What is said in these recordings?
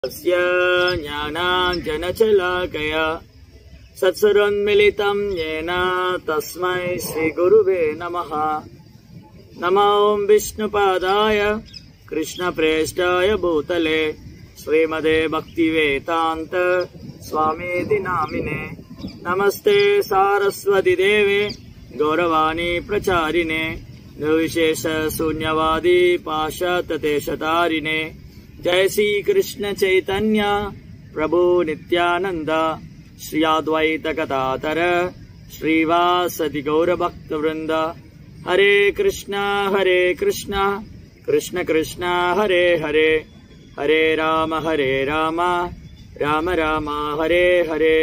तस्य ज्ञानाञ्जनशलाकया सत्सरोन्मिलितम् येन तस्मै श्रीगुरुवे नमः नमो विष्णुपादाय कृष्णप्रेष्ठाय भूतले श्रीमदे भक्तिवेदान्त स्वामीति नामिने नमस्ते सारस्वति देवे गौरवाणी प्रचारिणे निर्विशेष शून्यवादी पाशाततेशतारिणे जय श्री कृष्ण चैतन्य प्रभु नित्यानंद श्री अद्वैत कथातर श्रीवासति गौरभक्त वृंद हरे कृष्ण हरे कृष्ण कृष्ण कृष्ण हरे हरे हरे राम हरे राम राम राम हरे हरे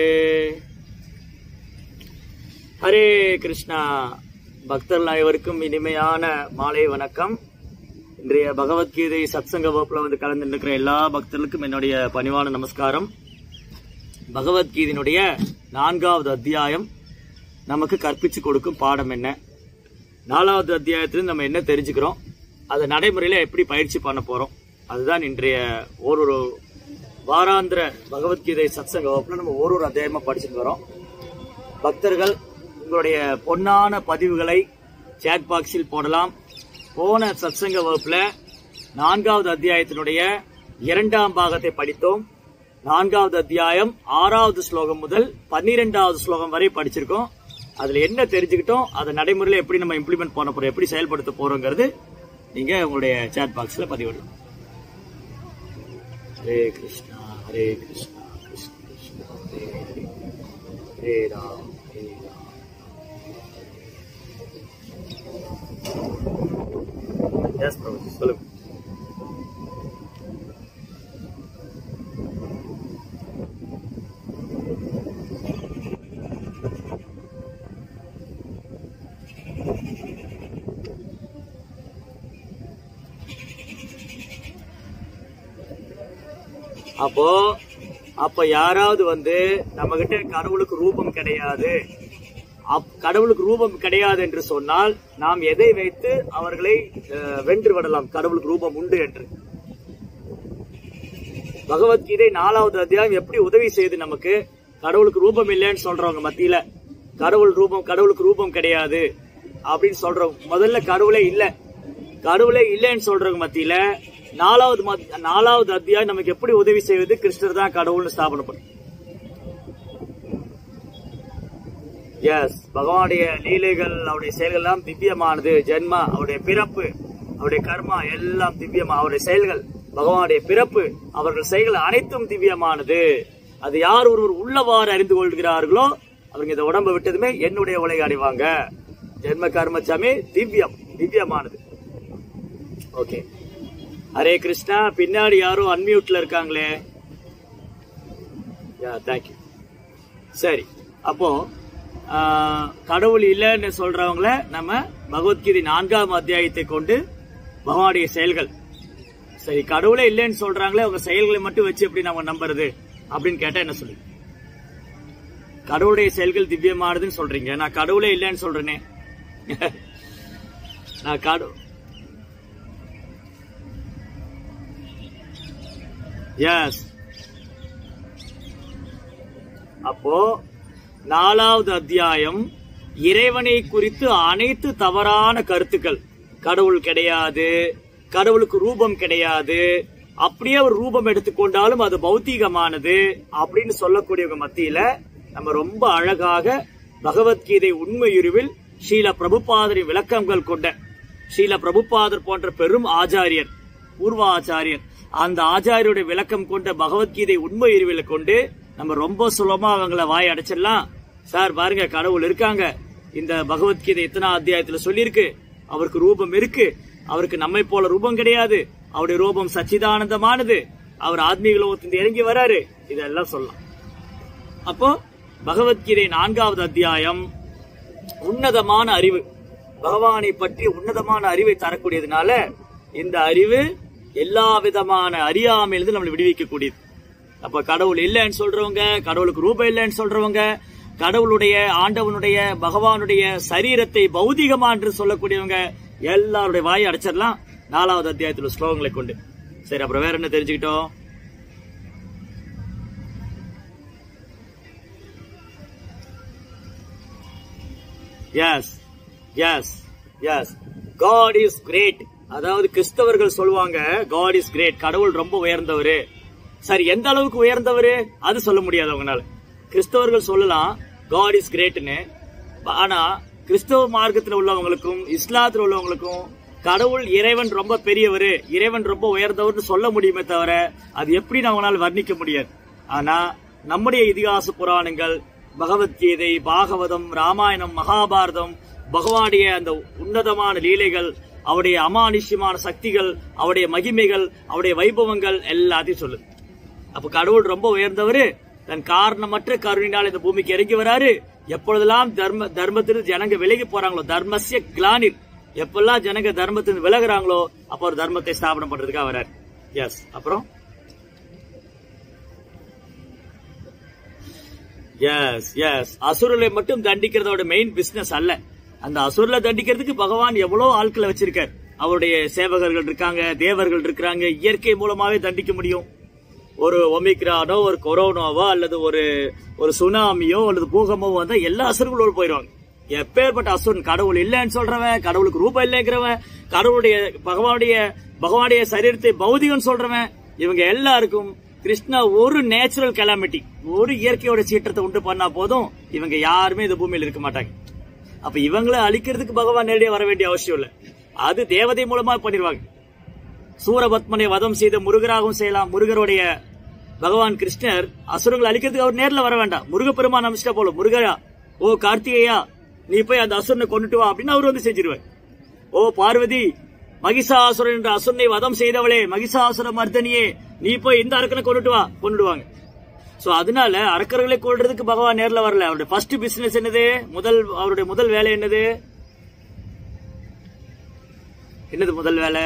ஹரே கிருஷ்ணா பக்தர்கள் அனைவருக்கும் இனிமையான மாலை வணக்கம் இன்றைய பகவத்கீதை சத்சங்க வகுப்புல வந்து கலந்து இருக்கிற எல்லா பக்தர்களுக்கும் என்னுடைய பணிவான நமஸ்காரம் பகவத்கீதையினுடைய நான்காவது அத்தியாயம் நமக்கு கற்பிச்சு கொடுக்கும் பாடம் என்ன நாலாவது அத்தியாயத்துல நம்ம என்ன தெரிஞ்சுக்கிறோம் அதை நடைமுறையில எப்படி பயிற்சி பண்ண போறோம் அதுதான் இன்றைய ஒரு ஒரு வாராந்திர பகவத்கீதை சத்சங்க வகுப்புல நம்ம ஒரு ஒரு அத்தியாயமா படிச்சுட்டு வரோம் பக்தர்கள் உங்களுடைய பொன்னான பதிவுகளை சேட் பாக்ஸில் போடலாம் போன சத்சங்க வகுப்புல நான்காவது அத்தியாயத்தினுடைய இரண்டாம் பாகத்தை படித்தோம் நான்காவது அத்தியாயம் ஆறாவது ஸ்லோகம் முதல் பன்னிரெண்டாவது ஸ்லோகம் வரை படிச்சிருக்கோம் அதுல என்ன தெரிஞ்சுக்கிட்டோம் அதை நடைமுறையில எப்படி நம்ம இம்ப்ளிமெண்ட் பண்ண போறோம் எப்படி செயல்படுத்த போறோங்கிறது நீங்க உங்களுடைய சேட் பாக்ஸ்ல பதிவிடலாம் ஹரே கிருஷ்ணா ஹரே கிருஷ்ணா கிருஷ்ண கிருஷ்ணா ஹரே ஹரே ஹரே ராம் ஹரே ராம் எஸ் பிரபு சொல்லுங்க அப்போ அப்ப யாராவது வந்து நம்ம கிட்ட கடவுளுக்கு ரூபம் கிடையாது அப்- கடவுளுக்கு ரூபம் கிடையாது என்று சொன்னால் நாம் எதை வைத்து அவர்களை அஹ், வென்று விடலாம் கடவுளுக்கு ரூபம் உண்டு என்று பகவத்கீதை நாலாவது அத்தியாயம் எப்படி உதவி செய்யுது நமக்கு கடவுளுக்கு ரூபம் இல்லைன்னு சொல்றவங்க மத்தியில கடவுள் ரூபம் கடவுளுக்கு ரூபம் கிடையாது அப்படின்னு சொல்றவங்க முதல்ல கடவுளே இல்ல கடவுளே இல்லைன்னு சொல்றவங்க மத்தியில நாலாவது மத்- நாலாவது அத்தியாயம் நமக்கு எப்படி உதவி செய்வது கிருஷ்ணர் தான் கடவுள்னு ஸ்தாபனம் பண்ணு எஸ் பகவானுடைய லீலைகள் அவருடைய செயல்கள் எல்லாம் திவ்யமானது ஜென்மா அவருடைய பிறப்பு அவருடைய கர்மா எல்லாம் திவ்யமா அவருடைய செயல்கள் பகவானுடைய பிறப்பு அவர்கள் செயல்கள் அனைத்தும் திவ்யமானது அது யார் ஒருவர் உள்ளவாறு அறிந்து கொள்கிறார்களோ அவங்க இந்த உடம்பை விட்டதுமே என்னுடைய உலகை அடைவாங்க ஜென்ம கர்மச்சாமி திவ்யம் திவ்யமானது ஓகே ஹரே கிருஷ்ணா பின்னாடி யாரும் அன்மியூட்ல இருக்காங்களே யா தேங்க்யூ சரி அப்போ ஆஹ், கடவுள் இல்லைன்னு சொல்றவங்கள நம்ம பகவத்கீதை நான்காம் அத்தியாயத்தை கொண்டு பகவானுடைய செயல்கள் சரி கடவுளே இல்லைன்னு சொல்றாங்களே அவங்க செயல்களை மட்டும் வச்சு எப்படி நம்ம நம்புறது அப்படின்னு கேட்டா என்ன சொல்லு கடவுளுடைய செயல்கள் திவ்யமானதுன்னு சொல்றீங்க நான் கடவுளே இல்லைன்னு சொல்றேனே நான் கடு எஸ் அப்போ நாலாவது அத்தியாயம் இறைவனை குறித்து அனைத்து தவறான கருத்துக்கள் கடவுள் கிடையாது கடவுளுக்கு ரூபம் கிடையாது அப்படியே ஒரு ரூபம் எடுத்துக்கொண்டாலும் அது பௌத்தீகமானது அப்படின்னு சொல்லக்கூடியவங்க மத்தியில நம்ம ரொம்ப அழகாக பகவத்கீதை உண்மையுருவில் ஸ்ரீல பிரபுபாதரின் விளக்கங்கள் கொண்ட ஸ்ரீல பிரபுபாதர் போன்ற பெரும் ஆச்சாரியர் பூர்வ ஆச்சாரியர் அந்த ஆச்சாரியுடைய விளக்கம் கொண்ட பகவத்கீதை உண்மை இருவில கொண்டு நம்ம ரொம்ப சுலபமா அவங்கள வாய் அடைச்சிடலாம் சார் பாருங்க கடவுள் இருக்காங்க இந்த பகவத்கீதை எத்தனை அத்தியாயத்துல சொல்லியிருக்கு அவருக்கு ரூபம் இருக்கு அவருக்கு நம்மை போல ரூபம் கிடையாது அவருடைய ரூபம் சச்சிதானந்தமானது அவர் ஆத்மீக லோகத்திலிருந்து இறங்கி வராரு இதெல்லாம் சொல்லலாம் அப்போ பகவத்கீதை நான்காவது அத்தியாயம் உன்னதமான அறிவு பகவானை பற்றி உன்னதமான அறிவை தரக்கூடியதுனால இந்த அறிவு எல்லா விதமான அறியாமையிலிருந்து நம்மளை விடுவிக்கக்கூடியது அப்ப கடவுள் இல்லைன்னு சொல்றவங்க கடவுளுக்கு ரூபம் இல்லைன்னு சொல்றவங்க கடவுளுடைய ஆண்டவனுடைய பகவானுடைய சரீரத்தை பௌதிகமா என்று சொல்லக்கூடியவங்க எல்லாருடைய வாயை அடைச்சிடலாம் நாலாவது அத்தியாயத்துல ஸ்லோகங்களை கொண்டு சரி அப்புறம் வேற என்ன தெரிஞ்சுக்கிட்டோம் yes yes yes god is great அதாவது கிறிஸ்தவர்கள் சொல்லுவாங்க காட் இஸ் கிரேட் கடவுள் ரொம்ப உயர்ந்தவரு சரி எந்த அளவுக்கு உயர்ந்தவரு அது சொல்ல முடியாது அவங்கனால கிறிஸ்தவர்கள் சொல்லலாம் காட் இஸ் கிரேட்னு ஆனா கிறிஸ்தவ மார்க்கத்தில் உள்ளவங்களுக்கும் இஸ்லாத்தில் உள்ளவங்களுக்கும் கடவுள் இறைவன் ரொம்ப பெரியவர் இறைவன் ரொம்ப உயர்ந்தவர்னு சொல்ல முடியுமே தவிர அது எப்படி அவங்களால வர்ணிக்க முடியாது ஆனா நம்முடைய இதிகாச புராணங்கள் பகவத்கீதை பாகவதம் ராமாயணம் மகாபாரதம் பகவானுடைய அந்த உன்னதமான லீலைகள் அவருடைய அமானுஷ்யமான சக்திகள் அவருடைய மகிமைகள் அவருடைய வைபவங்கள் எல்லாத்தையும் சொல்லுது அப்ப கடவுள் ரொம்ப உயர்ந்தவரு தன் காரணமற்ற கருணினால் இந்த பூமிக்கு இறங்கி வராரு எப்பொழுதெல்லாம் தர்ம தர்மத்திலிருந்து ஜனங்க விலகி போறாங்களோ தர்மசிய கிளானிர் எப்பெல்லாம் ஜனங்க தர்மத்திலிருந்து விலகுறாங்களோ அப்ப ஒரு தர்மத்தை ஸ்தாபனம் பண்றதுக்காக வராரு எஸ் அப்புறம் எஸ் எஸ் அசுரலை மட்டும் தண்டிக்கிறதோட மெயின் பிசினஸ் அல்ல அந்த அசுரலை தண்டிக்கிறதுக்கு பகவான் எவ்வளவு ஆட்களை வச்சிருக்கார் அவருடைய சேவகர்கள் இருக்காங்க தேவர்கள் இருக்காங்க இயற்கை மூலமாவே தண்டிக்க முடியும் ஒரு ஒமிக்ரானோ ஒரு கொரோனாவோ அல்லது ஒரு ஒரு சுனாமியோ அல்லது பூகமோ வந்தா எல்லா அசுரங்களோடு போயிடுவாங்க எப்பேற்பட்ட அசுரன் கடவுள் இல்லைன்னு சொல்றவன் கடவுளுக்கு ரூபம் இல்லைங்கிறவன் கடவுளுடைய பகவானுடைய பகவானுடைய சரீரத்தை பௌதிகம் சொல்றவன் இவங்க எல்லாருக்கும் கிருஷ்ணா ஒரு நேச்சுரல் கெலாமிட்டி ஒரு இயற்கையோட சீற்றத்தை உண்டு பண்ணா போதும் இவங்க யாருமே இந்த பூமியில இருக்க மாட்டாங்க அப்ப இவங்களை அழிக்கிறதுக்கு பகவான் நேரடியாக வர வேண்டிய அவசியம் இல்ல அது தேவதை மூலமா பண்ணிடுவாங்க சூரபத்மனை வதம் செய்த முருகராகவும் செய்யலாம் முருகருடைய பகவான் கிருஷ்ணர் அசுரங்களை அழிக்கிறதுக்கு அவர் நேர்ல வர வேண்டாம் முருகப்பெருமான் நமிச்சிட்டா போல முருகரா ஓ கார்த்திகேயா நீ போய் அந்த அசுரனை கொண்டுட்டு வா அப்படின்னு அவர் வந்து செஞ்சிருவார் ஓ பார்வதி மகிஷாசுரன் என்ற அசுரனை வதம் செய்தவளே மகிஷாசுர மர்தனியே நீ போய் இந்த அரக்கனை கொண்டுட்டு வா கொண்டுடுவாங்க சோ அதனால அரக்கர்களை கொள்றதுக்கு பகவான் நேர்ல வரல அவருடைய ஃபர்ஸ்ட் பிசினஸ் என்னது முதல் அவருடைய முதல் வேலை என்னது என்னது முதல் வேலை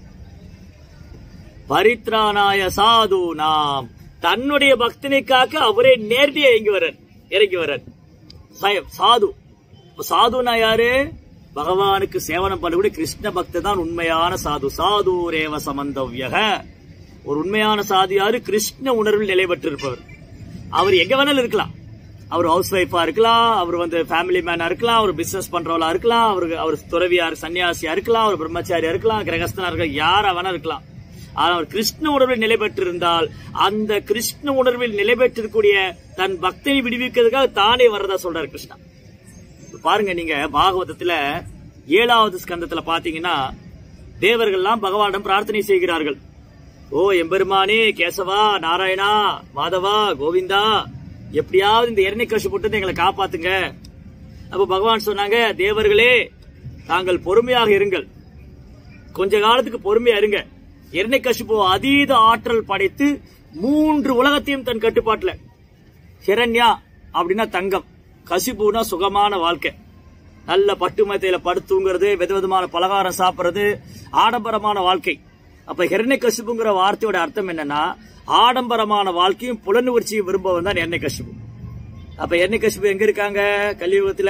பரித்ராணாய சாது நாம் தன்னுடைய பக்தனை காக்க அவரே நேரடியா இறங்கி வர்றார் இறங்கி வர்றார் சய- சாது இப்ப சாதுனா யாரு பகவானுக்கு சேவனம் பண்ணக்கூடிய கிருஷ்ண பக்த தான் உண்மையான சாது சாது ரேவ சமந்தவ்யக ஒரு உண்மையான சாது யாரு கிருஷ்ண உணர்வில் நிலை பெற்றிருப்பவர் அவர் எங்க வேணாலும் இருக்கலாம் அவர் ஹவுஸ் ஒய்ஃபா இருக்கலாம் அவர் வந்து ஃபேமிலி மேனா இருக்கலாம் அவர் பிசினஸ் பண்றவளா இருக்கலாம் அவருக்கு அவர் துறவியா சன்னியாசியா இருக்கலாம் அவர் பிரம்மச்சாரியா இருக்கலாம் கிரகஸ்தனா இருக்கலாம் யாரா வேணா இருக்கலாம் ஆனால் அவர் கிருஷ்ண உணர்வில் நிலை பெற்றிருந்தால் அந்த கிருஷ்ண உணர்வில் நிலை பெற்றிருக்கக்கூடிய தன் பக்தனை விடுவிக்கிறதுக்காக தானே வர்றதா சொல்றாரு கிருஷ்ணா இப்ப பாருங்க நீங்க பாகவதத்துல ஏழாவது ஸ்கந்தத்துல பாத்தீங்கன்னா தேவர்கள்லாம் பகவானிடம் பிரார்த்தனை செய்கிறார்கள் ஓ எம்பெருமானே கேசவா நாராயணா மாதவா கோவிந்தா எப்படியாவது இந்த எண்ணெய் கஷு போட்டு எங்களை காப்பாத்துங்க அப்ப பகவான் சொன்னாங்க தேவர்களே தாங்கள் பொறுமையாக இருங்கள் கொஞ்ச காலத்துக்கு பொறுமையா இருங்க எண்ணெய் கஷிபு அதீத ஆற்றல் படைத்து மூன்று உலகத்தையும் தன் கட்டுப்பாட்டுல ஹிரண்யா அப்படின்னா தங்கம் கசிபுனா சுகமான வாழ்க்கை நல்ல பட்டு மெத்தையில படுத்து தூங்குறது விதவிதமான பலகாரம் சாப்பிடுறது ஆடம்பரமான வாழ்க்கை அப்ப ஹிரண்ய கசிபுங்கிற வார்த்தையோட அர்த்தம் என்னன்னா ஆடம்பரமான வாழ்க்கையும் புலனுணர்ச்சியும் விரும்பவன் தான் எண்ணெய் கசிபு அப்ப எண்ணெய் கசிபு எங்க இருக்காங்க கலியுகத்துல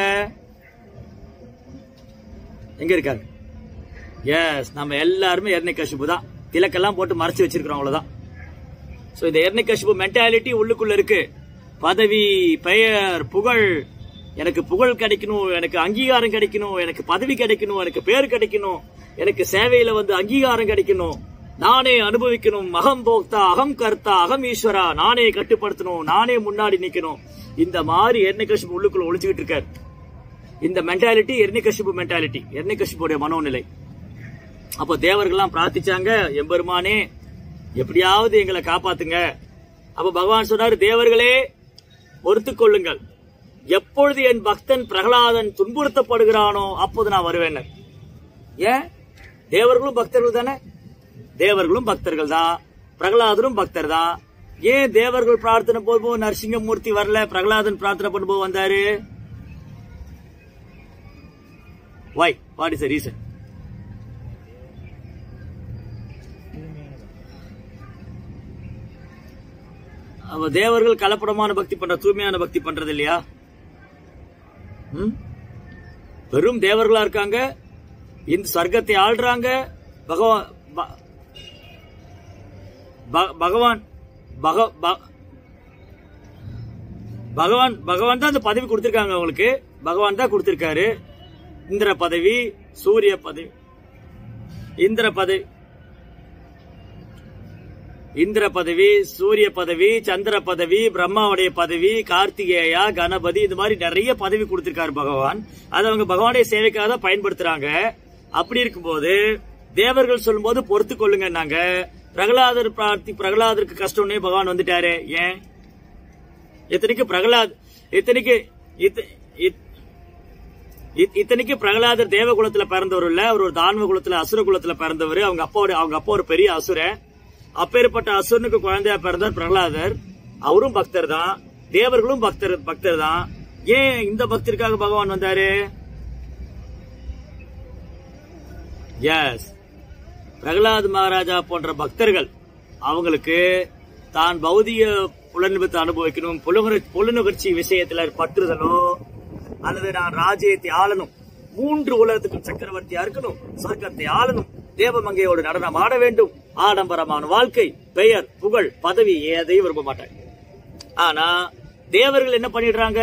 எங்க இருக்காங்க எஸ் நம்ம எல்லாருமே எண்ணெய் கசிபு தான் திலக்கெல்லாம் போட்டு மறைச்சு வச்சிருக்கிறோம் அவ்வளவுதான் சோ இந்த எண்ணெய் கசிபு மென்டாலிட்டி உள்ளுக்குள்ள இருக்கு பதவி பெயர் புகழ் எனக்கு புகழ் கிடைக்கணும் எனக்கு அங்கீகாரம் கிடைக்கணும் எனக்கு பதவி கிடைக்கணும் எனக்கு பேர் கிடைக்கணும் எனக்கு சேவையில வந்து அங்கீகாரம் கிடைக்கணும் நானே அனுபவிக்கணும் அகம் போக்தா அகம் கர்த்தா அகம் ஈஸ்வரா நானே கட்டுப்படுத்தணும் நானே முன்னாடி நிக்கணும் இந்த மாதிரி எண்ணெய் கசிபு உள்ளுக்குள்ள ஒளிச்சுக்கிட்டு இருக்காரு இந்த மென்டாலிட்டி எர்ணிகஷிபு மென்டாலிட்டி எர்ணிகஷிபுடைய மனோநிலை அப்போ தேவர்கள்லாம் பிரார்த்திச்சாங்க எம்பெருமானே எப்படியாவது எங்களை காப்பாத்துங்க அப்ப பகவான் சொன்னாரு தேவர்களே பொறுத்துக் கொள்ளுங்கள் எப்பொழுது என் பக்தன் பிரகலாதன் துன்புறுத்தப்படுகிறானோ அப்போது நான் வருவேன் ஏன் தேவர்களும் பக்தர்கள் தானே தேவர்களும் பக்தர்கள் தான் பிரகலாதரும் பக்தர் தான் ஏன் தேவர்கள் பிரார்த்தனை போகும்போது நரசிங்கமூர்த்தி வரல பிரகலாதன் பிரார்த்தனை பண்ணும்போது வந்தாரு வை வாட் இஸ் ரீசன் அவ தேவர்கள் கலப்படமான பக்தி பண்ற தூய்மையான பக்தி பண்றது இல்லையா ம்? வெறும் தேவர்களா இருக்காங்க இந்த சர்க்கத்தை ஆள்றாங்க பகவான் ப- ப- பகவான் பக- ப- பகவான் பகவான் தான் அந்த பதவி கொடுத்திருக்காங்க அவங்களுக்கு பகவான் தான் கொடுத்திருக்காரு இந்திர பதவி சூரிய பதவி இந்திர பதவி இந்திர பதவி சூரிய பதவி சந்திர பதவி பிரம்மாவுடைய பதவி கார்த்திகேயா கணபதி இந்த மாதிரி நிறைய பதவி கொடுத்திருக்காரு பகவான் அதை அவங்க பகவானுடைய சேவைக்காக தான் பயன்படுத்துறாங்க அப்படி இருக்கும்போது தேவர்கள் சொல்லும்போது பொறுத்து கொள்ளுங்க நாங்க பிரகலாதர் பிரார்த்தி பிரகலாதருக்கு கஷ்டம்னே பகவான் வந்துட்டாரு ஏன் இத்தனைக்கு பிரகலாத் இத்தனைக்கு இத்த- இத்- இத்- இத்தனைக்கு பிரகலாதர் தேவ குலத்துல பிறந்தவர் இல்ல அவர் ஒரு தான்வ குலத்துல அசுர குலத்துல பிறந்தவர் அவங்க அப்பாவோட அவங்க அப்பா ஒரு பெரிய அசுரன் அப்பேற்பட்ட அசுரனுக்கு குழந்தையா பிறந்தார் பிரகலாதர் அவரும் பக்தர் தான் தேவர்களும் பக்தர் பக்தர் தான் ஏன் இந்த பக்தருக்காக பகவான் வந்தாரு எஸ் பிரகலாத் மகாராஜா போன்ற பக்தர்கள் அவங்களுக்கு தான் பௌதிக புலனுபத்தை அனுபவிக்கணும் புலனுணர் புலனுணர்ச்சி விஷயத்துல பற்றுதலோ அல்லது நான் ராஜ்யத்தை ஆளணும் மூன்று உலகத்துக்கும் சக்கரவர்த்தியா இருக்கணும் சொர்க்கத்தை ஆளணும் தேவமங்கையோடு நடனம் ஆட வேண்டும் ஆடம்பரமான வாழ்க்கை பெயர் புகழ் பதவி எதையும் விரும்ப மாட்டாங்க ஆனா தேவர்கள் என்ன பண்ணிடுறாங்க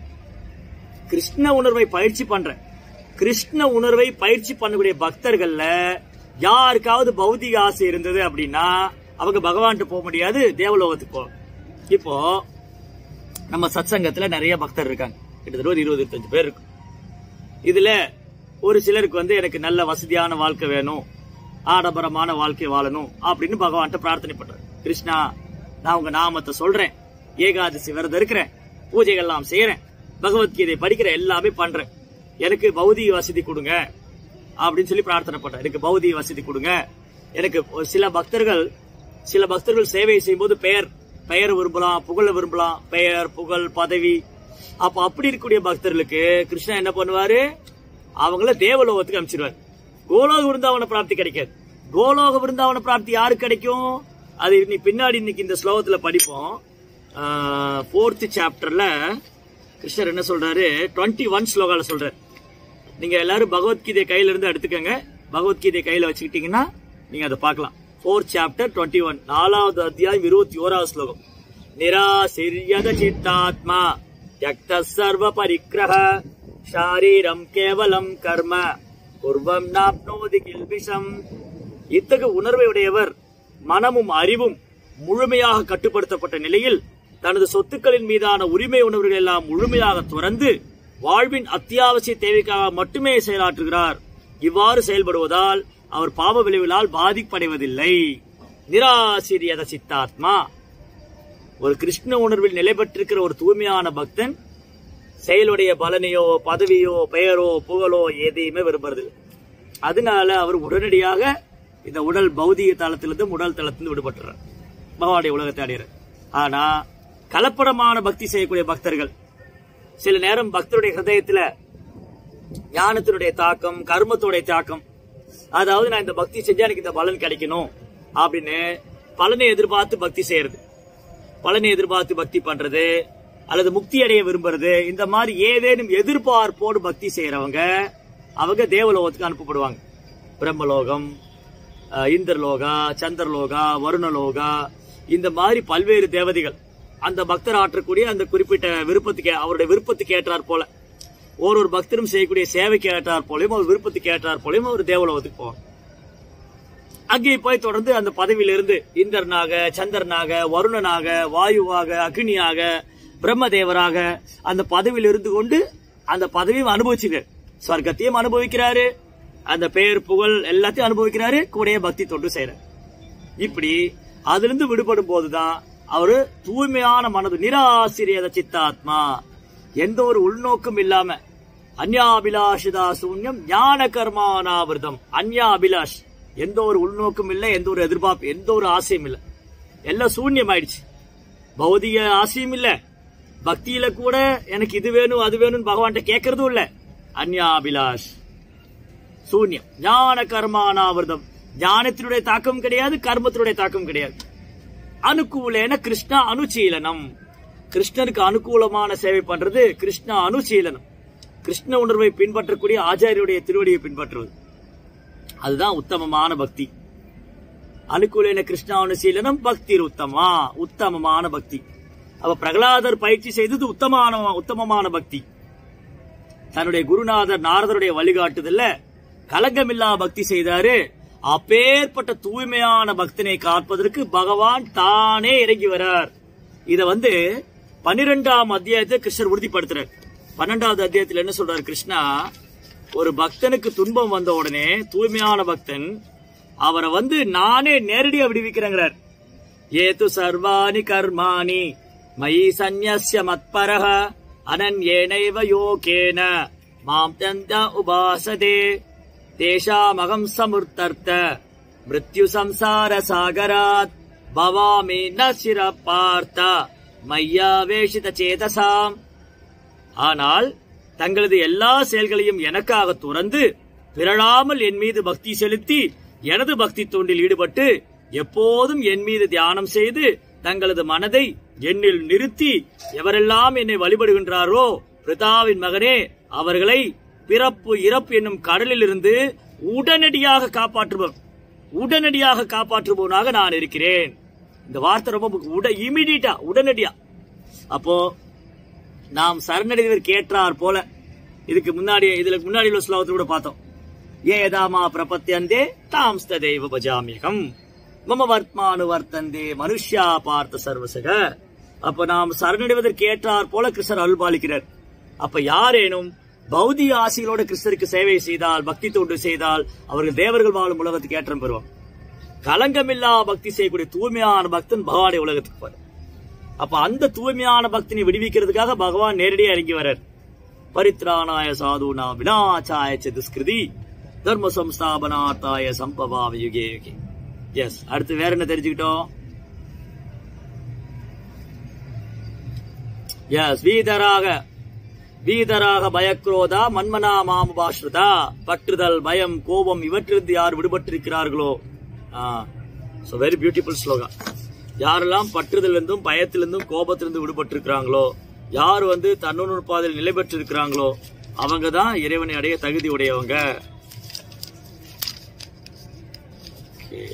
கிருஷ்ண உணர்வை பயிற்சி பண்ற கிருஷ்ண உணர்வை பயிற்சி பண்ணக்கூடிய பக்தர்கள்ல யாருக்காவது பௌதிக ஆசை இருந்தது அப்படின்னா அவங்க பகவான்கிட்ட போக முடியாது தேவலோகத்துக்கு போகலாம் இப்போ நம்ம சத்சங்கத்துல நிறைய பக்தர் இருக்காங்க கிட்டத்தட்ட ஒரு இருபது இருபத்தஞ்சு பேர் இருக்கு இதுல ஒரு சிலருக்கு வந்து எனக்கு நல்ல வசதியான வாழ்க்கை வேணும் ஆடம்பரமான வாழ்க்கை வாழணும் அப்படின்னு பகவான்கிட்ட பிரார்த்தனை பண்றேன் கிருஷ்ணா நான் உங்க நாமத்தை சொல்றேன் ஏகாதசி விரதம் இருக்கிறேன் பூஜைகள் எல்லாம் செய்யறேன் பகவத்கீதை படிக்கிறேன் எல்லாமே பண்றேன் எனக்கு பௌதிக வசதி கொடுங்க அப்படின்னு சொல்லி பிரார்த்தனை பண்றேன் எனக்கு பௌதிக வசதி கொடுங்க எனக்கு ஒரு சில பக்தர்கள் சில பக்தர்கள் சேவை செய்யும்போது பெயர் பெயர் விரும்பலாம் புகழ விரும்பலாம் பெயர் புகழ் பதவி அப்ப அப்படி இருக்கக்கூடிய பக்தர்களுக்கு கிருஷ்ணா என்ன பண்ணுவாரு அவங்கள தேவலோகத்துக்கு அனுப்பிச்சிருவாரு கோலோக விருந்தாவன பிராப்தி கிடைக்காது கோலோக விருந்தாவன பிராப்தி யாருக்கு கிடைக்கும் அது இன்னி பின்னாடி இன்னைக்கு இந்த ஸ்லோகத்துல படிப்போம் ஃபோர்த் சாப்டர்ல கிருஷ்ணர் என்ன சொல்றாரு டுவெண்ட்டி ஒன் ஸ்லோகால சொல்றாரு நீங்க எல்லாரும் பகவத்கீதை கையில இருந்து எடுத்துக்கங்க பகவத்கீதை கையில வச்சுக்கிட்டீங்கன்னா நீங்க அதை பார்க்கலாம் ஃபோர்த் சாப்டர் டுவெண்ட்டி ஒன் நாலாவது அத்தியாயம் இருபத்தி ஓராவது ஸ்லோகம் நிராசிரியத சித்தாத்மா யக்த சர்வ பரிக்கிரக ஷாரீரம் கேவலம் கர்ம குர்வம் நாப்னோதி கில்பிஷம் இத்தகு உணர்வை உடையவர் மனமும் அறிவும் முழுமையாக கட்டுப்படுத்தப்பட்ட நிலையில் தனது சொத்துக்களின் மீதான உரிமை உணர்வுகள் எல்லாம் முழுமையாக துறந்து வாழ்வின் அத்தியாவசிய தேவைக்காக மட்டுமே செயலாற்றுகிறார் இவ்வாறு செயல்படுவதால் அவர் பாவ விளைவுகளால் பாதிப்படைவதில்லை நிராசிரியத சித்தாத்மா ஒரு கிருஷ்ண உணர்வில் நிலை பெற்றிருக்கிற ஒரு தூய்மையான பக்தன் செயலுடைய பலனையோ பதவியோ பெயரோ புகழோ எதையுமே விரும்புறதில்லை அதனால அவர் உடனடியாக இந்த உடல் பௌதிக தளத்திலிருந்து உடல் தளத்திலிருந்து விடுபட்டுறார் பகவானுடைய உலகத்தை அடைகிறார் ஆனா கலப்படமான பக்தி செய்யக்கூடிய பக்தர்கள் சில நேரம் பக்தருடைய ஹிருதயத்துல ஞானத்தினுடைய தாக்கம் கர்மத்துடைய தாக்கம் அதாவது நான் இந்த பக்தி செஞ்சா எனக்கு இந்த பலன் கிடைக்கணும் அப்படின்னு பலனை எதிர்பார்த்து பக்தி செய்யறது பலனை எதிர்பார்த்து பக்தி பண்றது அல்லது முக்தி அடைய விரும்புறது இந்த மாதிரி ஏதேனும் எதிர்பார்ப்போடு பக்தி செய்யறவங்க அவங்க தேவலோகத்துக்கு அனுப்பப்படுவாங்க பிரம்மலோகம் அஹ், இந்திரலோகா சந்திரலோகா வருணலோகா இந்த மாதிரி பல்வேறு தேவதைகள் அந்த பக்தர் ஆற்றக்கூடிய அந்த குறிப்பிட்ட விருப்பத்துக்கு அவருடைய விருப்பத்துக்கு ஏற்றார் போல ஒரு ஒரு பக்தரும் செய்யக்கூடிய சேவைக்கு ஏற்றார் போலையும் அவர் விருப்பத்துக்கு ஏற்றார் போலையும் அவர் தேவலோகத்துக்கு போவாங்க அங்கே போய் தொடர்ந்து அந்த பதவியிலிருந்து இந்திரனாக சந்திரனாக வருணனாக வாயுவாக அக்னியாக பிரம்மதேவராக அந்த பதவியில் இருந்து கொண்டு அந்த பதவியும் அனுபவிச்சுங்க சொர்க்கத்தையும் அனுபவிக்கிறாரு அந்த பெயர் புகழ் எல்லாத்தையும் அனுபவிக்கிறாரு கூடயே பக்தி தொண்டு செய்யறாரு இப்படி அதிலிருந்து விடுபடும் போதுதான் அவரு தூய்மையான மனது நிராசிரியத சித்தாத்மா எந்த ஒரு உள்நோக்கம் இல்லாம அந்யாபிலாஷிதா சூன்யம் ஞான கர்மானாவிரதம் அந்யாபிலாஷ் எந்த ஒரு உள்நோக்கம் இல்ல எந்த ஒரு எதிர்பார்ப்பு எந்த ஒரு ஆசையும் இல்ல எல்லாம் சூன்யம் ஆயிடுச்சு பௌதிக ஆசையும் இல்ல பக்தியில கூட எனக்கு இது வேணும் அது வேணும்னு பகவான்கிட்ட கேட்கறதும் இல்ல அந்யாபிலாஷ் சூன்யம் ஞான கர்மானாவிரதம் ஞானத்தினுடைய தாக்கம் கிடையாது கர்மத்தினுடைய தாக்கம் கிடையாது அனுகூலேன கிருஷ்ணா அனுசீலனம் கிருஷ்ணருக்கு அனுகூலமான சேவை பண்றது கிருஷ்ணா அனுசீலனம் கிருஷ்ண உணர்வை பின்பற்றக்கூடிய ஆச்சாரியருடைய திருவடியை பின்பற்றுவது அதுதான் உத்தமமான பக்தி அனுகூலேன கிருஷ்ணா அனுசீலனம் பக்தி உத்தமா உத்தமமான பக்தி அப்ப பிரகலாதர் பயிற்சி செய்தது உத்தமான உத்தமமான பக்தி தன்னுடைய குருநாதர் நாரதருடைய வழிகாட்டுதல்ல கலங்கமில்லா பக்தி செய்தாரு அப்பேற்பட்ட தூய்மையான பக்தனை காப்பதற்கு பகவான் தானே இறங்கி வரார் இத வந்து பன்னிரெண்டாம் அத்தியாயத்தை கிருஷ்ணர் உறுதிப்படுத்துறார் பன்னெண்டாவது அத்தியாயத்துல என்ன சொல்றாரு கிருஷ்ணா ஒரு பக்தனுக்கு துன்பம் வந்த உடனே தூய்மையான பக்தன் அவரை வந்து நானே நேரடியா விடுவிக்கிறேங்கிறார் ஏது சர்வாணி கர்மாணி மயி சந்நிய மத்பரஹ அனன்யேனைவ யோகேன மாம் தந்த உபாசதே தேஷாமகம் சமுர்த்தர்த்த மிருத்யு சம்சார சாகராத் பவாமி ந சிர பார்த்த மையாவேஷித சேதசாம் ஆனால் தங்களது எல்லா செயல்களையும் எனக்காக துறந்து பிறழாமல் என் மீது பக்தி செலுத்தி எனது பக்தி தொண்டில் ஈடுபட்டு எப்போதும் என் மீது தியானம் செய்து தங்களது மனதை என்னில் நிறுத்தி எவரெல்லாம் என்னை வழிபடுகின்றாரோ பிரிதாவின் மகனே அவர்களை பிறப்பு இறப்பு என்னும் கடலில் இருந்து உடனடியாக காப்பாற்றுபவன் உடனடியாக காப்பாற்றுபவனாக நான் இருக்கிறேன் இந்த வார்த்தை ரொம்ப முக்கியம். உட இமிடியட்டா உடனடியா அப்போ நாம் சரணடைவர் கேட்டார் போல இதுக்கு முன்னாடி இதுல முன்னாடி உள்ள ஸ்லோகத்தில் கூட பார்த்தோம் ஏதாமா பிரபத்தியந்தே தாம் ஸ்ததேவ பஜாமியகம் மம வர்த்மானு வர்த்தந்தே மனுஷ்யா பார்த்த சர்வசக அப்ப நாம் சரணடைவதற்கு ஏற்றார் போல கிருஷ்ணர் அருள்பாலிக்கிறார் அப்ப யாரேனும் பௌதிக ஆசைகளோட கிருஷ்ணருக்கு சேவை செய்தால் பக்தி தொண்டு செய்தால் அவர்கள் தேவர்கள் வாழும் உலகத்துக்கு ஏற்றம் பெறுவார் கலங்கமில்லா பக்தி செய்யக்கூடிய தூய்மையான பக்தன் பகவானுடைய உலகத்துக்கு போற அப்ப அந்த தூய்மையான பக்தனை விடுவிக்கிறதுக்காக பகவான் நேரடியா இறங்கி வர்றார் பரித்ராணாய சாதுனா வினாச்சாய சதுஸ்கிருதி தர்ம சம்ஸ்தாபனார்த்தாய சம்பவாம யுகே யுகே எஸ் அடுத்து வேற என்ன தெரிஞ்சுக்கிட்டோம் எஸ் வீதராக வீதராக பயக்ரோதா மன்மனா மாமுபாஸ்ருதா பற்றுதல் பயம் கோபம் இவற்றிலிருந்து யார் விடுபட்டிருக்கிறார்களோ ஸோ வெரி பியூட்டிஃபுல் ஸ்லோகா யாரெல்லாம் பற்றுதலிருந்தும் பயத்திலிருந்தும் கோபத்திலிருந்து விடுபட்டிருக்கிறாங்களோ யார் வந்து தன்னுணர் பாதையில் நிலை பெற்றிருக்கிறாங்களோ அவங்க தான் இறைவனை அடைய தகுதி உடையவங்க Okay.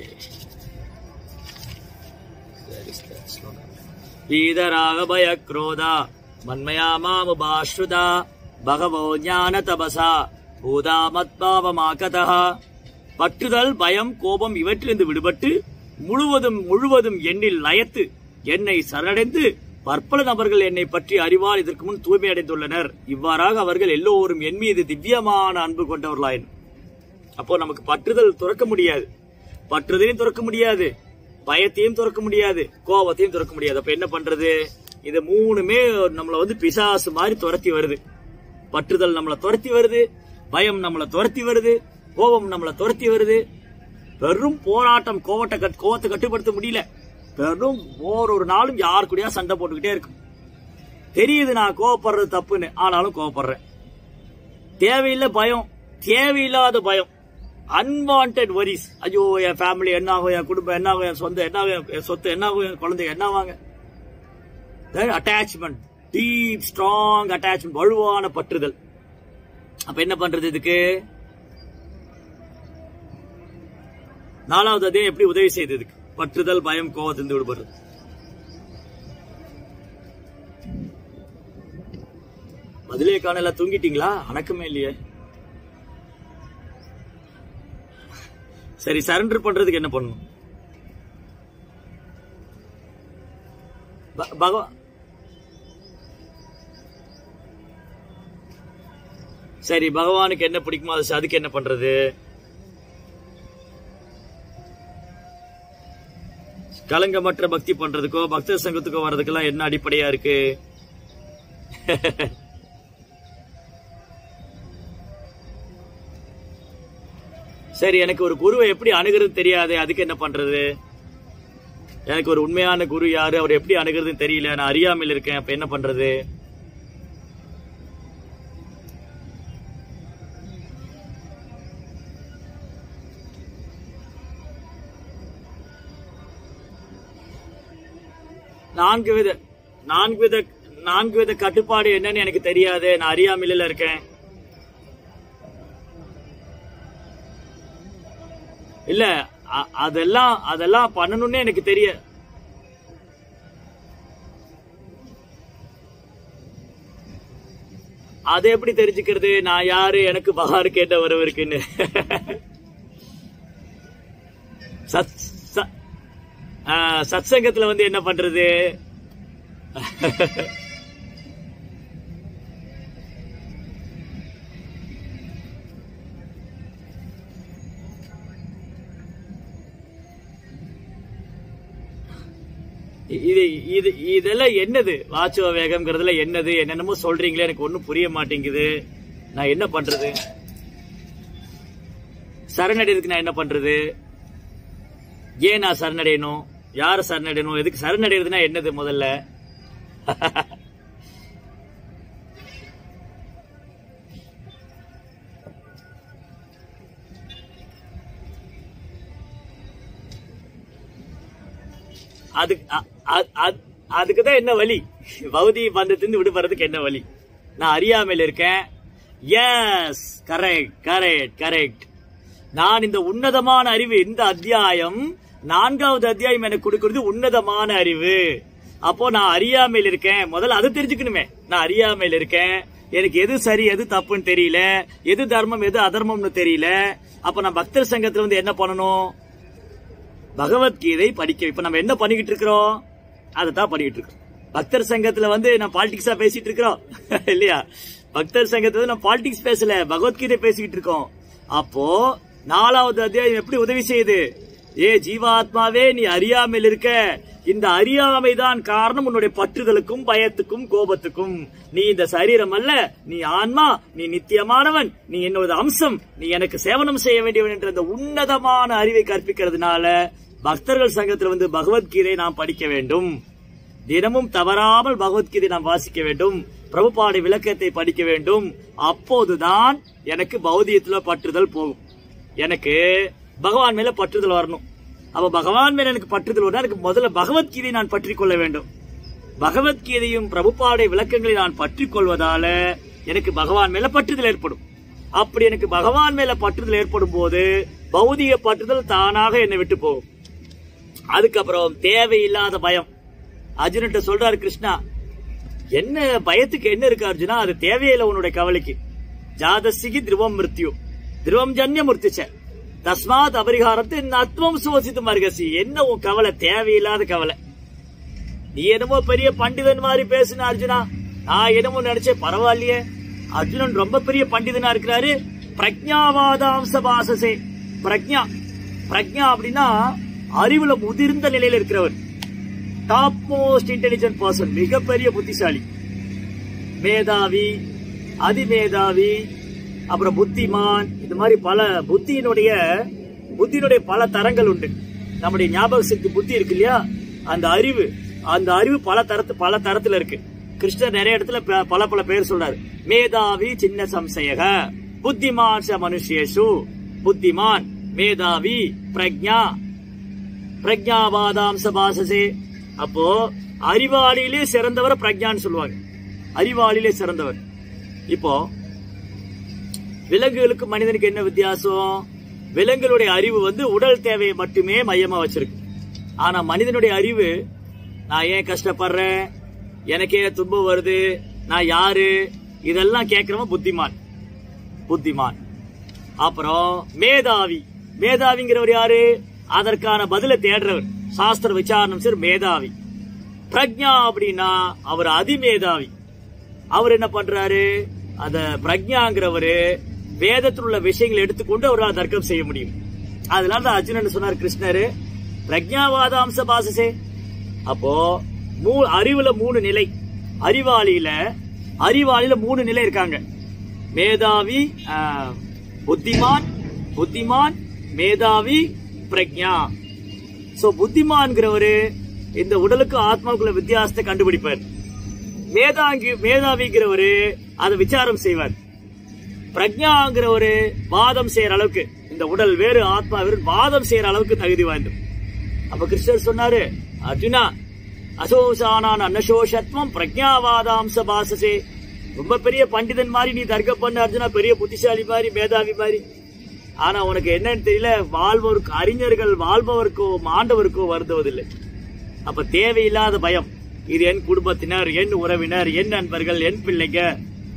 Where is that slogan? வீதராக பயக்ரோதா மன்மயா மாமுபாஸ்ருதா பகவோ ஞான தபசா பூதா மத்பாவமாகதா பற்றுதல் பயம் கோபம் இவற்றிலிருந்து விடுபட்டு முழுவதும் முழுவதும் எண்ணில் லயத்து என்னை சரணடைந்து பற்பல நபர்கள் என்னை பற்றி அறிவால் இதற்கு முன் தூய்மை அடைந்துள்ளனர் இவ்வாறாக அவர்கள் எல்லோரும் என் மீது திவ்யமான அன்பு கொண்டவர்களாயின் அப்போ நமக்கு பற்றுதல் துறக்க முடியாது பற்றுதலையும் துறக்க முடியாது பயத்தையும் துறக்க முடியாது கோபத்தையும் துறக்க முடியாது அப்ப என்ன பண்றது இது மூணுமே நம்மள வந்து பிசாசு மாதிரி துரத்தி வருது பற்றுதல் நம்மள துரத்தி வருது பயம் நம்மள துரத்தி வருது கோபம் நம்மள துரத்தி வருது பெரும் போராட்டம் கோவத்தை கட் கோவத்தை கட்டுப்படுத்த முடியல பெரும் ஒரு ஒரு நாளும் யார் கூடயா சண்டை போட்டுக்கிட்டே இருக்கும் தெரியுது நான் கோவப்படுறது தப்புன்னு ஆனாலும் கோவப்படுறேன் தேவையில்லை பயம் தேவையில்லாத பயம் அன்வான்ட் வரிஸ் ஐயோ என் ஃபேமிலி என்ன ஆகும் என் குடும்பம் என்ன ஆகும் என் சொந்த என்ன ஆகும் என் சொத்து என்ன ஆகும் என் குழந்தை என்ன ஆவாங்க அட்டாச்மெண்ட் டீப் ஸ்ட்ராங் அட்டாச்மெண்ட் வலுவான பற்றுதல் அப்ப என்ன பண்றது இதுக்கு நாலாவது அதே எப்படி உதவி செய்யுது இதுக்கு பற்றுதல் பயம் கோவத்திலிருந்து விடுபடுறது பதிலே காணல தூங்கிட்டீங்களா அணக்கமே இல்லையே சரி சரண்டர் பண்றதுக்கு என்ன பண்ணணும் ப- பகவா சரி பகவானுக்கு என்ன பிடிக்குமோ அது அதுக்கு என்ன பண்றது கலங்கமற்ற பக்தி பண்றதுக்கோ பக்த சங்கத்துக்கோ வர்றதுக்கெல்லாம் என்ன அடிப்படையா இருக்கு சரி எனக்கு ஒரு குருவை எப்படி அணுகிறது தெரியாது அதுக்கு என்ன பண்றது எனக்கு ஒரு உண்மையான குரு யாரு அவர் எப்படி அணுகிறதுன்னு தெரியல நான் அறியாமல் இருக்கேன் அப்ப என்ன பண்றது நான்கு வித நான்கு வித நான்கு வித கட்டுப்பாடு என்னன்னு எனக்கு தெரியாது நான் அறியாமையில இருக்கேன் இல்ல அ- அதெல்லாம் அதெல்லாம் பண்ணணும்னு எனக்கு தெரிய அதை எப்படி தெரிஞ்சுக்கிறது நான் யாரு எனக்கு பகவான் கேட்ட உறவு இருக்குன்னு சத் ச- ஆ, சத்சங்கத்துல வந்து என்ன பண்றது இது இது இதெல்லாம் என்னது வாச்சுவ வேகம்ங்கிறதுல என்னது என்னென்னமோ சொல்றீங்களே எனக்கு ஒண்ணும் புரிய மாட்டேங்குது நான் என்ன பண்றது சரணடைறதுக்கு நான் என்ன பண்றது ஏன் நான் சரணடையணும் யார சரணடையணும் எதுக்கு சரணடைறதுனா என்னது முதல்ல அதுக்கு அ- அ- அ- அதுக்குதான் என்ன வழி பௌதி பந்தத்திலிருந்து விடுபடுறதுக்கு என்ன வழி நான் அறியாமையில் இருக்கேன் எஸ் கரெக்ட் கரெக்ட் கரெக்ட் நான் இந்த உன்னதமான அறிவு இந்த அத்தியாயம் நான்காவது அத்தியாயம் எனக்கு கொடுக்கிறது உன்னதமான அறிவு அப்போ நான் அறியாமையில் இருக்கேன் முதல்ல அதை தெரிஞ்சுக்கணுமே நான் அறியாமையில் இருக்கேன் எனக்கு எது சரி எது தப்புன்னு தெரியல எது தர்மம் எது அதர்மம்னு தெரியல அப்ப நான் பக்தர் சங்கத்துல வந்து என்ன பண்ணணும் பகவத்கீதை படிக்க இப்ப நம்ம என்ன பண்ணிக்கிட்டு இருக்கிறோம் அதை தான் பண்ணிக்கிட்டு இருக்கோம் பக்தர் சங்கத்துல வந்து நான் பாலிடிக்ஸா பேசிட்டு இருக்கிறோம் இல்லையா பக்தர் சங்கத்துல நம்ம பாலிடிக்ஸ் பேசல பகவத்கீதை பேசிக்கிட்டு இருக்கோம் அப்போ நாலாவது அத்தியாயம் எப்படி உதவி செய்யுது ஏ ஜீவாத்மாவே நீ அறியாமையில் இருக்க இந்த அறியாமை தான் காரணம் உன்னுடைய பற்றுதலுக்கும் பயத்துக்கும் கோபத்துக்கும் நீ இந்த சரீரம் அல்ல நீ ஆன்மா நீ நித்தியமானவன் நீ என்னோட அம்சம் நீ எனக்கு சேவனம் செய்ய வேண்டியவன் என்ற இந்த உன்னதமான அறிவை கற்பிக்கிறதுனால பக்தர்கள் சங்கத்தில் வந்து பகவத்கீதை நாம் படிக்க வேண்டும் தினமும் தவறாமல் பகவத்கீதை நாம் வாசிக்க வேண்டும் பிரபுபாடி விளக்கத்தை படிக்க வேண்டும் அப்போதுதான் எனக்கு பௌதியத்துல பற்றுதல் போகும் எனக்கு பகவான் மேல பற்றுதல் வரணும் அப்ப பகவான் மேல எனக்கு பற்றுதல் வரணும் எனக்கு முதல்ல பகவத்கீதை நான் பற்றிக் கொள்ள வேண்டும் பகவத்கீதையும் பிரபுபாடை விளக்கங்களை நான் பற்றிக் கொள்வதால எனக்கு பகவான் மேல பற்றுதல் ஏற்படும் அப்படி எனக்கு பகவான் மேல பற்றுதல் ஏற்படும் போது பௌதிக பற்றுதல் தானாக என்னை விட்டு போகும் அதுக்கப்புறம் தேவையில்லாத பயம் அர்ஜுன்கிட்ட சொல்றாரு கிருஷ்ணா என்ன பயத்துக்கு என்ன இருக்கு அர்ஜுனா அது தேவையில்லை உன்னுடைய கவலைக்கு ஜாதசிகி திருவம் மிருத்யு திருவம் ஜன்ய முர்த்திச்ச தஸ்மாத் அபரிகாரத்து நத்வம் சுவசித்து மருகசி என்ன உன் கவலை தேவையில்லாத கவலை நீ என்னமோ பெரிய பண்டிதன் மாதிரி பேசுன அர்ஜுனா நான் என்னமோ நினைச்சேன் பரவாயில்லையே அர்ஜுனன் ரொம்ப பெரிய பண்டிதனா இருக்கிறாரு பிரக்ஞாவாதாம்ச பாசசே பிரக்ஞா பிரக்ஞா அப்படின்னா அறிவுல முதிர்ந்த நிலையில இருக்கிறவர் டாப் மோஸ்ட் இன்டெலிஜென்ட் பர்சன் மிகப்பெரிய புத்திசாலி மேதாவி அதிமேதாவி அப்புறம் புத்திமான் இந்த மாதிரி பல புத்தியினுடைய புத்தியினுடைய பல தரங்கள் உண்டு நம்முடைய ஞாபக சக்தி புத்தி இருக்கு இல்லையா அந்த அறிவு அந்த அறிவு பல தரத்து பல தரத்துல இருக்கு கிருஷ்ணர் நிறைய இடத்துல ப- பல பல பேர் சொல்றாரு மேதாவி சின்ன சம்சயக புத்திமான் ச மனுஷேஷு புத்திமான் மேதாவி பிரக்ஞா பிரக்ஞாவாதாம்ச பாசசே அப்போ அறிவாளியிலே சிறந்தவர் பிரக்ஞான்னு சொல்லுவாங்க அறிவாளியிலே சிறந்தவர் இப்போ விலங்குகளுக்கு மனிதனுக்கு என்ன வித்தியாசம் விலங்குகளுடைய அறிவு வந்து உடல் தேவையை மட்டுமே மையமா வச்சிருக்கு ஆனா மனிதனுடைய அறிவு நான் ஏன் கஷ்டப்படுறேன் எனக்கு ஏன் துன்பம் வருது நான் யாரு இதெல்லாம் கேட்கிறவன் புத்திமான் புத்திமான் அப்புறம் மேதாவி மேதாவிங்கிறவர் யாரு அதற்கான பதிலை தேடுறவர் சாஸ்திர விசாரணம் சரி மேதாவி பிரக்ஞா அப்படின்னா அவர் அதிமேதாவி அவர் என்ன பண்றாரு அந்த பிரக்ஞாங்கிறவரு வேதத்தில் உள்ள விஷயங்களை எடுத்துக்கொண்டு அவரால் தர்க்கம் செய்ய முடியும் அதனால தான் அர்ஜுனன் சொன்னார் கிருஷ்ணரு பிரக்ஞாவாத அம்ச பாசசே அப்போ மூ அறிவுல மூணு நிலை அறிவாளியில அறிவாளியில மூணு நிலை இருக்காங்க மேதாவி ஆ, புத்திமான் புத்திமான் மேதாவி பிரக்ஞா சோ புத்திமான்கிறவரு இந்த உடலுக்கு ஆத்மாவுக்குள்ள வித்தியாசத்தை கண்டுபிடிப்பார் மேதாங்கி மேதாவிங்கிறவரு அதை விசாரம் செய்வார் பிரக்ஞாங்கிறவரு வாதம் செய்யற அளவுக்கு இந்த உடல் வேறு ஆத்மா வேறு வாதம் செய்யற அளவுக்கு தகுதி வாய்ந்தது அப்ப கிருஷ்ணர் சொன்னாரு அர்ஜுனா அசோசானான் அன்னசோஷத்வம் பிரக்ஞாவாதாம்ச பாசசே ரொம்ப பெரிய பண்டிதன் மாதிரி நீ தர்க்கம் பண்ண அர்ஜுனா பெரிய புத்திசாலி மாதிரி மேதாவி மாதிரி ஆனா உனக்கு என்னன்னு தெரியல வாழ்வோருக்கு அறிஞர்கள் வாழ்பவருக்கோ மாண்டவருக்கோ வருந்துவதில்லை அப்ப தேவையில்லாத பயம் இது என் குடும்பத்தினர் என் உறவினர் என் நண்பர்கள் என் பிள்ளைங்க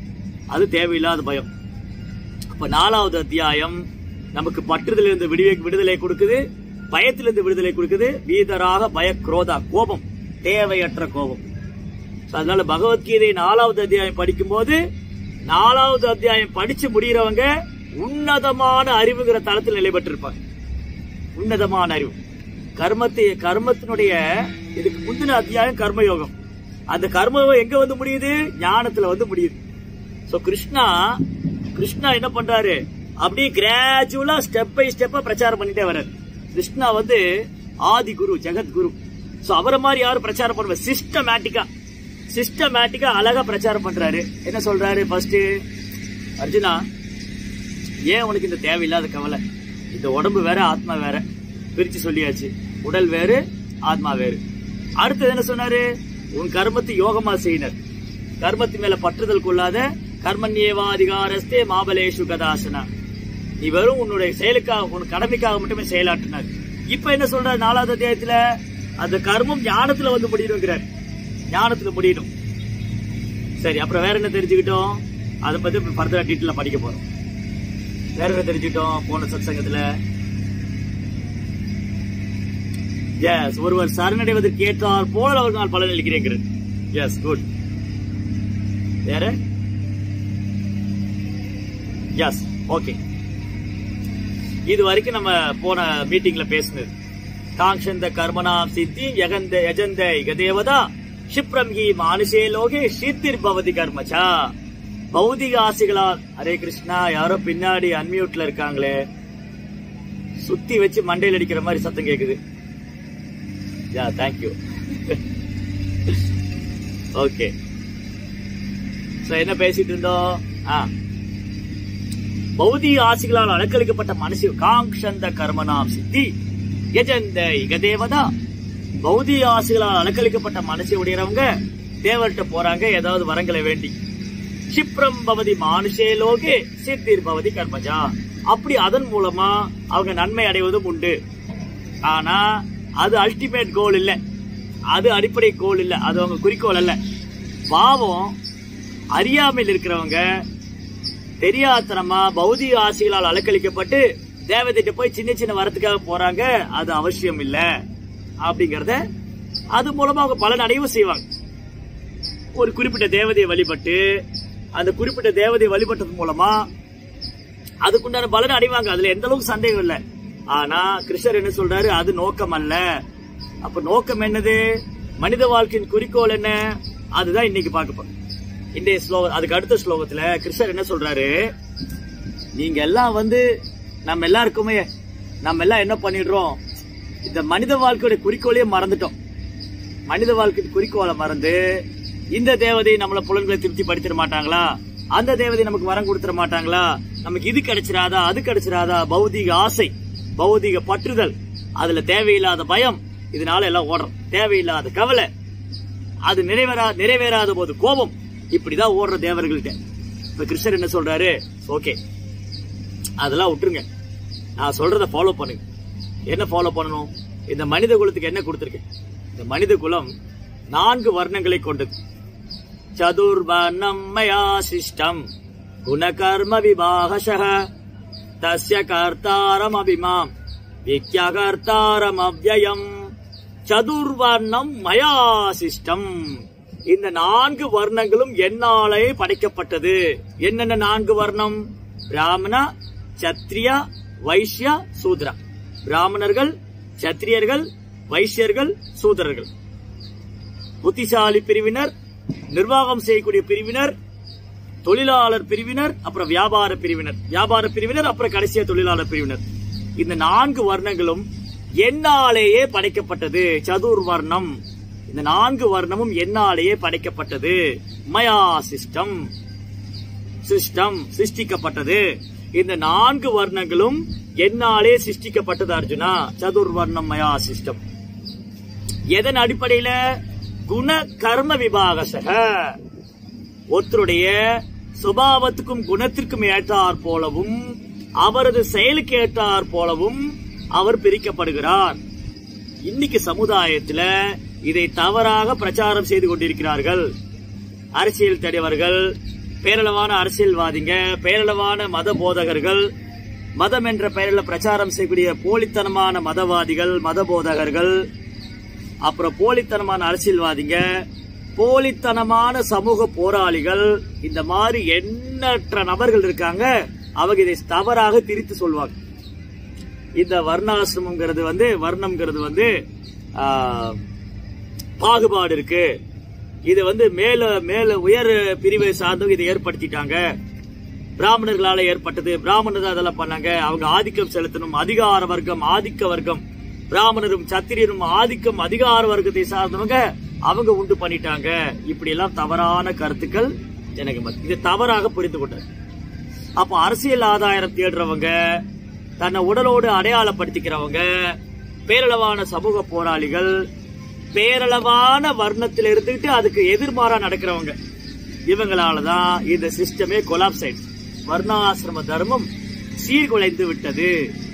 அது தேவையில்லாத பயம் அப்ப நாலாவது அத்தியாயம் நமக்கு பற்றுதலிருந்து விடுவி விடுதலை கொடுக்குது பயத்திலிருந்து விடுதலை கொடுக்குது வீதராக பய குரோதா கோபம் தேவையற்ற கோபம் அதனால பகவத்கீதை நாலாவது அத்தியாயம் படிக்கும்போது நாலாவது அத்தியாயம் படிச்சு முடிகிறவங்க உன்னதமான அறிவுங்கிற தளத்தில் நிலை பெற்றிருப்பாங்க உன்னதமான அறிவு கர்மத்தை கர்மத்தினுடைய இதுக்கு முந்தின அத்தியாயம் கர்மயோகம் அந்த கர்மயோகம் எங்க வந்து முடியுது ஞானத்துல வந்து முடியுது சோ கிருஷ்ணா கிருஷ்ணா என்ன பண்றாரு அப்படியே கிராஜுவலா ஸ்டெப் பை ஸ்டெப்பா பிரச்சாரம் பண்ணிட்டே வர்றாரு கிருஷ்ணா வந்து ஆதி குரு ஜெகத் குரு சோ அவரை மாதிரி யாரும் பிரச்சாரம் பண்ணுவ சிஸ்டமேட்டிக்கா சிஸ்டமேட்டிக்கா அழகா பிரச்சாரம் பண்றாரு என்ன சொல்றாரு ஃபர்ஸ்ட் அர்ஜுனா ஏன் உனக்கு இந்த தேவையில்லாத கவலை இந்த உடம்பு வேற ஆத்மா வேற பிரிச்சு சொல்லியாச்சு உடல் வேறு ஆத்மா வேறு அடுத்தது என்ன சொன்னாரு உன் கர்மத்தை யோகமா செய்யினர் கர்மத்து மேல பற்றுதல் கொள்ளாத கர்மன்யேவா அதிகாரஸ்தே மாபலேஷு கதாசனா நீ வெறும் உன்னுடைய செயலுக்காக உன் கடமைக்காக மட்டுமே செயலாற்றினார் இப்ப என்ன சொல்றாரு நாலாவது அத்தியாயத்துல அந்த கர்மம் ஞானத்துல வந்து முடியணுங்கிறார் ஞானத்துல முடியணும் சரி அப்புறம் வேற என்ன தெரிஞ்சுக்கிட்டோம் அதை பத்தி ஃபர்தரா டீட்டெயிலா படிக்க போறோம் வேற என்ன தெரிஞ்சுக்கிட்டோம் போன சத்சங்கத்துல எஸ் ஒருவர் சரணடைவதற்கு ஏற்றால் போல அவர்கள் நான் பலன் அளிக்கிறேன் எஸ் குட் வேற எஸ் ஓகே இது வரைக்கும் நம்ம போன மீட்டிங்ல பேசினது காங்ஷந்த கர்மனாம் சித்தி யகந்த யஜந்த இகதேவதா க்ஷிப்ரம் ஹி மானுஷே லோகே சித்திர் பவதி கர்மச்சா பௌதிக ஆசைகளால் ஹரே கிருஷ்ணா யாரோ பின்னாடி அன்மியூட்ல இருக்காங்களே சுத்தி வச்சு மண்டையில் அடிக்கிற மாதிரி சத்தம் கேக்குது யா தேங்க்யூ ஓகே சோ என்ன பேசிட்டு இருந்தோம் ஆ பௌதிக ஆசைகளால் அலக்களிக்கப்பட்ட மனசு காங்ஷந்த கர்மனாம் சித்தி யஜந்த இகதேவதா பௌதிக ஆசைகளால் அலக்களிக்கப்பட்ட மனசை உடையறவங்க தேவர்கிட்ட போறாங்க ஏதாவது வரங்களை வேண்டி க்ஷிப்ரம் பவதி மானுஷே லோகே சித்திர் பவதி கர்மஜா அப்படி அதன் மூலமா அவங்க நன்மை அடைவதும் உண்டு ஆனா அது அல்டிமேட் கோல் இல்ல அது அடிப்படை கோல் இல்ல அது அவங்க குறிக்கோள் அல்ல பாவம் அறியாமையில் இருக்கிறவங்க தெரியாத்தனமா பௌதிக ஆசைகளால் அலக்களிக்கப்பட்டு தேவதைகிட்ட போய் சின்ன சின்ன வரத்துக்காக போறாங்க அது அவசியம் இல்ல அப்படிங்கறத அது மூலமா அவங்க பலன் அடையவும் செய்வாங்க ஒரு குறிப்பிட்ட தேவதையை வழிபட்டு அந்த குறிப்பிட்ட தேவதையை வழிபட்டது மூலமா அதுக்குண்டான பலன் அடைவாங்க அதுல எந்த அளவுக்கு சந்தேகம் இல்ல ஆனா கிருஷ்ணர் என்ன சொல்றாரு அது நோக்கம் அல்ல அப்ப நோக்கம் என்னது மனித வாழ்க்கையின் குறிக்கோள் என்ன அதுதான் இன்னைக்கு பார்க்க போறோம் இன்றைய ஸ்லோகம் அதுக்கு அடுத்த ஸ்லோகத்துல கிருஷ்ணர் என்ன சொல்றாரு நீங்க எல்லாம் வந்து நம்ம எல்லாருக்குமே நம்ம எல்லாம் என்ன பண்ணிடுறோம் இந்த மனித வாழ்க்கையோட குறிக்கோளையே மறந்துட்டோம் மனித வாழ்க்கையின் குறிக்கோளை மறந்து இந்த தேவதை நம்மள புலன்களை திருப்தி படுத்திட மாட்டாங்களா அந்த தேவதை நமக்கு வரம் கொடுத்துட மாட்டாங்களா நமக்கு இது கிடைச்சிராதா அது கிடைச்சிராதா பௌதிக ஆசை பௌதிக பற்றுதல் அதுல தேவையில்லாத பயம் இதனால எல்லாம் ஓடுறோம் தேவையில்லாத கவலை அது நிறைவேறா நிறைவேறாத போது கோபம் இப்படிதான் ஓடுற தேவர்கள்ட்ட இப்ப கிருஷ்ணர் என்ன சொல்றாரு ஓகே அதெல்லாம் விட்டுருங்க நான் சொல்றத ஃபாலோ பண்ணுங்க என்ன ஃபாலோ பண்ணணும் இந்த மனித குலத்துக்கு என்ன கொடுத்திருக்கேன் இந்த மனித குலம் நான்கு வர்ணங்களை கொண்டது சதுர்வர்ணம் மயா சிஷ்டம் குணகர்ம விபாகசக தஸ்ய கர்த்தாரம் அபிமாம் வித்யகர்த்தாரம் அவ்யயம் சதுர்வர்ணம் மயா சிஷ்டம் இந்த நான்கு வர்ணங்களும் என்னாலே படைக்கப்பட்டது என்னென்ன நான்கு வர்ணம் பிராமண சத்ரியா வைஷ்யா சூத்ரா பிராமணர்கள் சத்திரியர்கள் வைஷ்யர்கள் சூதரர்கள் புத்திசாலி பிரிவினர் நிர்வாகம் செய்யக்கூடிய பிரிவினர் தொழிலாளர் பிரிவினர் அப்புறம் வியாபார பிரிவினர் வியாபார பிரிவினர் அப்புறம் கடைசியா தொழிலாளர் பிரிவினர் இந்த நான்கு வர்ணங்களும் என்னாலேயே படைக்கப்பட்டது சதுர் வர்ணம் இந்த நான்கு வர்ணமும் என்னாலேயே படைக்கப்பட்டது மயா சிஸ்டம் சிஸ்டம் சிருஷ்டிக்கப்பட்டது இந்த நான்கு வர்ணங்களும் என்னாலே சிருஷ்டிக்கப்பட்டது அர்ஜுனா சதுர்வர்ணம் மயா சிஸ்டம் எதன் அடிப்படையில குண கர்ம விபாகசக ஒருத்தருடைய சுபாவத்துக்கும் குணத்திற்கும் ஏற்றார் போலவும் அவரது செயலுக்கு ஏற்றார் போலவும் அவர் பிரிக்கப்படுகிறார் இன்னைக்கு சமுதாயத்துல இதை தவறாக பிரச்சாரம் செய்து கொண்டிருக்கிறார்கள் அரசியல் தலைவர்கள் பேரளவான அரசியல்வாதிங்க பேரளவான மத போதகர்கள் மதம் என்ற பெயரில் பிரச்சாரம் செய்யக்கூடிய போலித்தனமான மதவாதிகள் மத போதகர்கள் அப்புறம் போலித்தனமான அரசியல்வாதிங்க போலித்தனமான சமூக போராளிகள் இந்த மாதிரி எண்ணற்ற நபர்கள் இருக்காங்க அவங்க இதை தவறாக திரித்து சொல்வாங்க இந்த வர்ணாசிரமங்கிறது வந்து வர்ணம்ங்கிறது வந்து ஆஹ், பாகுபாடு இருக்கு இது வந்து மேல மேல உயர் பிரிவை சார்ந்தவங்க இதை ஏற்படுத்திட்டாங்க பிராமணர்களால ஏற்பட்டது பிராமணர் தான் அதெல்லாம் பண்ணாங்க அவங்க ஆதிக்கம் செலுத்தணும் அதிகார வர்க்கம் ஆதிக்க வர்க்கம் பிராமணரும் சத்திரியரும் ஆதிக்கம் அதிகார வர்க்கத்தை சார்ந்தவங்க அவங்க உண்டு பண்ணிட்டாங்க இப்படி எல்லாம் தவறான கருத்துக்கள் எனக்கு மத்தி- இது தவறாக புரிந்து கொண்டார் அப்ப அரசியல் ஆதாயம் தேடுறவங்க தன்னை உடலோடு அடையாளப்படுத்திக்கிறவங்க பேரளவான சமூக போராளிகள் பேரளவான வர்ணத்தில் இருந்துட்டு அதுக்கு எதிர்மாறா நடக்கிறவங்க இவங்களாலதான் இந்த சிஸ்டமே கொலாப்ஸ் ஆயிடுச்சு வர்ணாசிரம தர்மம் சீர்குலைந்து விட்டது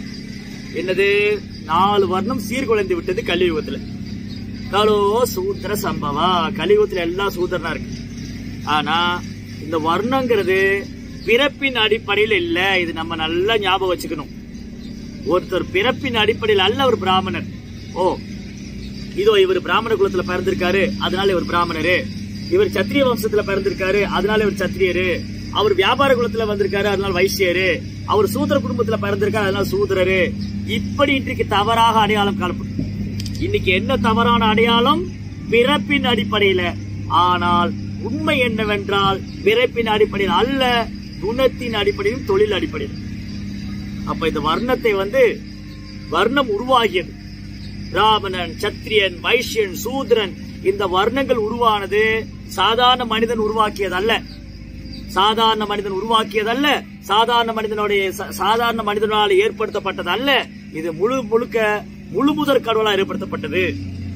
என்னது நாலு வர்ணம் சீர்குலைந்து விட்டது கலியுகத்துல கலோ சூத்திர சம்பவா கலியுகத்துல எல்லாம் சூத்திரனா இருக்கு ஆனா இந்த வர்ணங்கிறது பிறப்பின் அடிப்படையில் இல்ல இது நம்ம நல்லா ஞாபகம் வச்சுக்கணும் ஒருத்தர் பிறப்பின் அடிப்படையில் அல்ல ஒரு பிராமணர் ஓ இதோ இவர் பிராமண குலத்துல பிறந்திருக்காரு அதனால இவர் பிராமணரு இவர் சத்திரிய வம்சத்துல பிறந்திருக்காரு அதனால இவர் சத்திரியரு அவர் வியாபார குலத்துல வந்திருக்காரு அதனால வைசியரு அவர் சூத்திர குடும்பத்துல பிறந்திருக்காரு அதனால சூத்திரரு இப்படி இன்றைக்கு தவறாக அடையாளம் காணப்படும் இன்னைக்கு என்ன தவறான அடையாளம் பிறப்பின் அடிப்படையில ஆனால் உண்மை என்னவென்றால் பிறப்பின் அடிப்படையில் அல்ல குணத்தின் அடிப்படையில் தொழில் அடிப்படையில் அப்ப இந்த வர்ணத்தை வந்து வர்ணம் உருவாகியது பிராமணன் சத்திரியன் வைஷ்யன் சூத்ரன் இந்த வர்ணங்கள் உருவானது சாதாரண மனிதன் உருவாக்கியது அல்ல சாதாரண மனிதன் உருவாக்கியது அல்ல சாதாரண மனிதனுடைய ச- சாதாரண மனிதனால் ஏற்படுத்தப்பட்டது அல்ல இது முழு முழுக்க முழு முதற் கடவுளால் ஏற்படுத்தப்பட்டது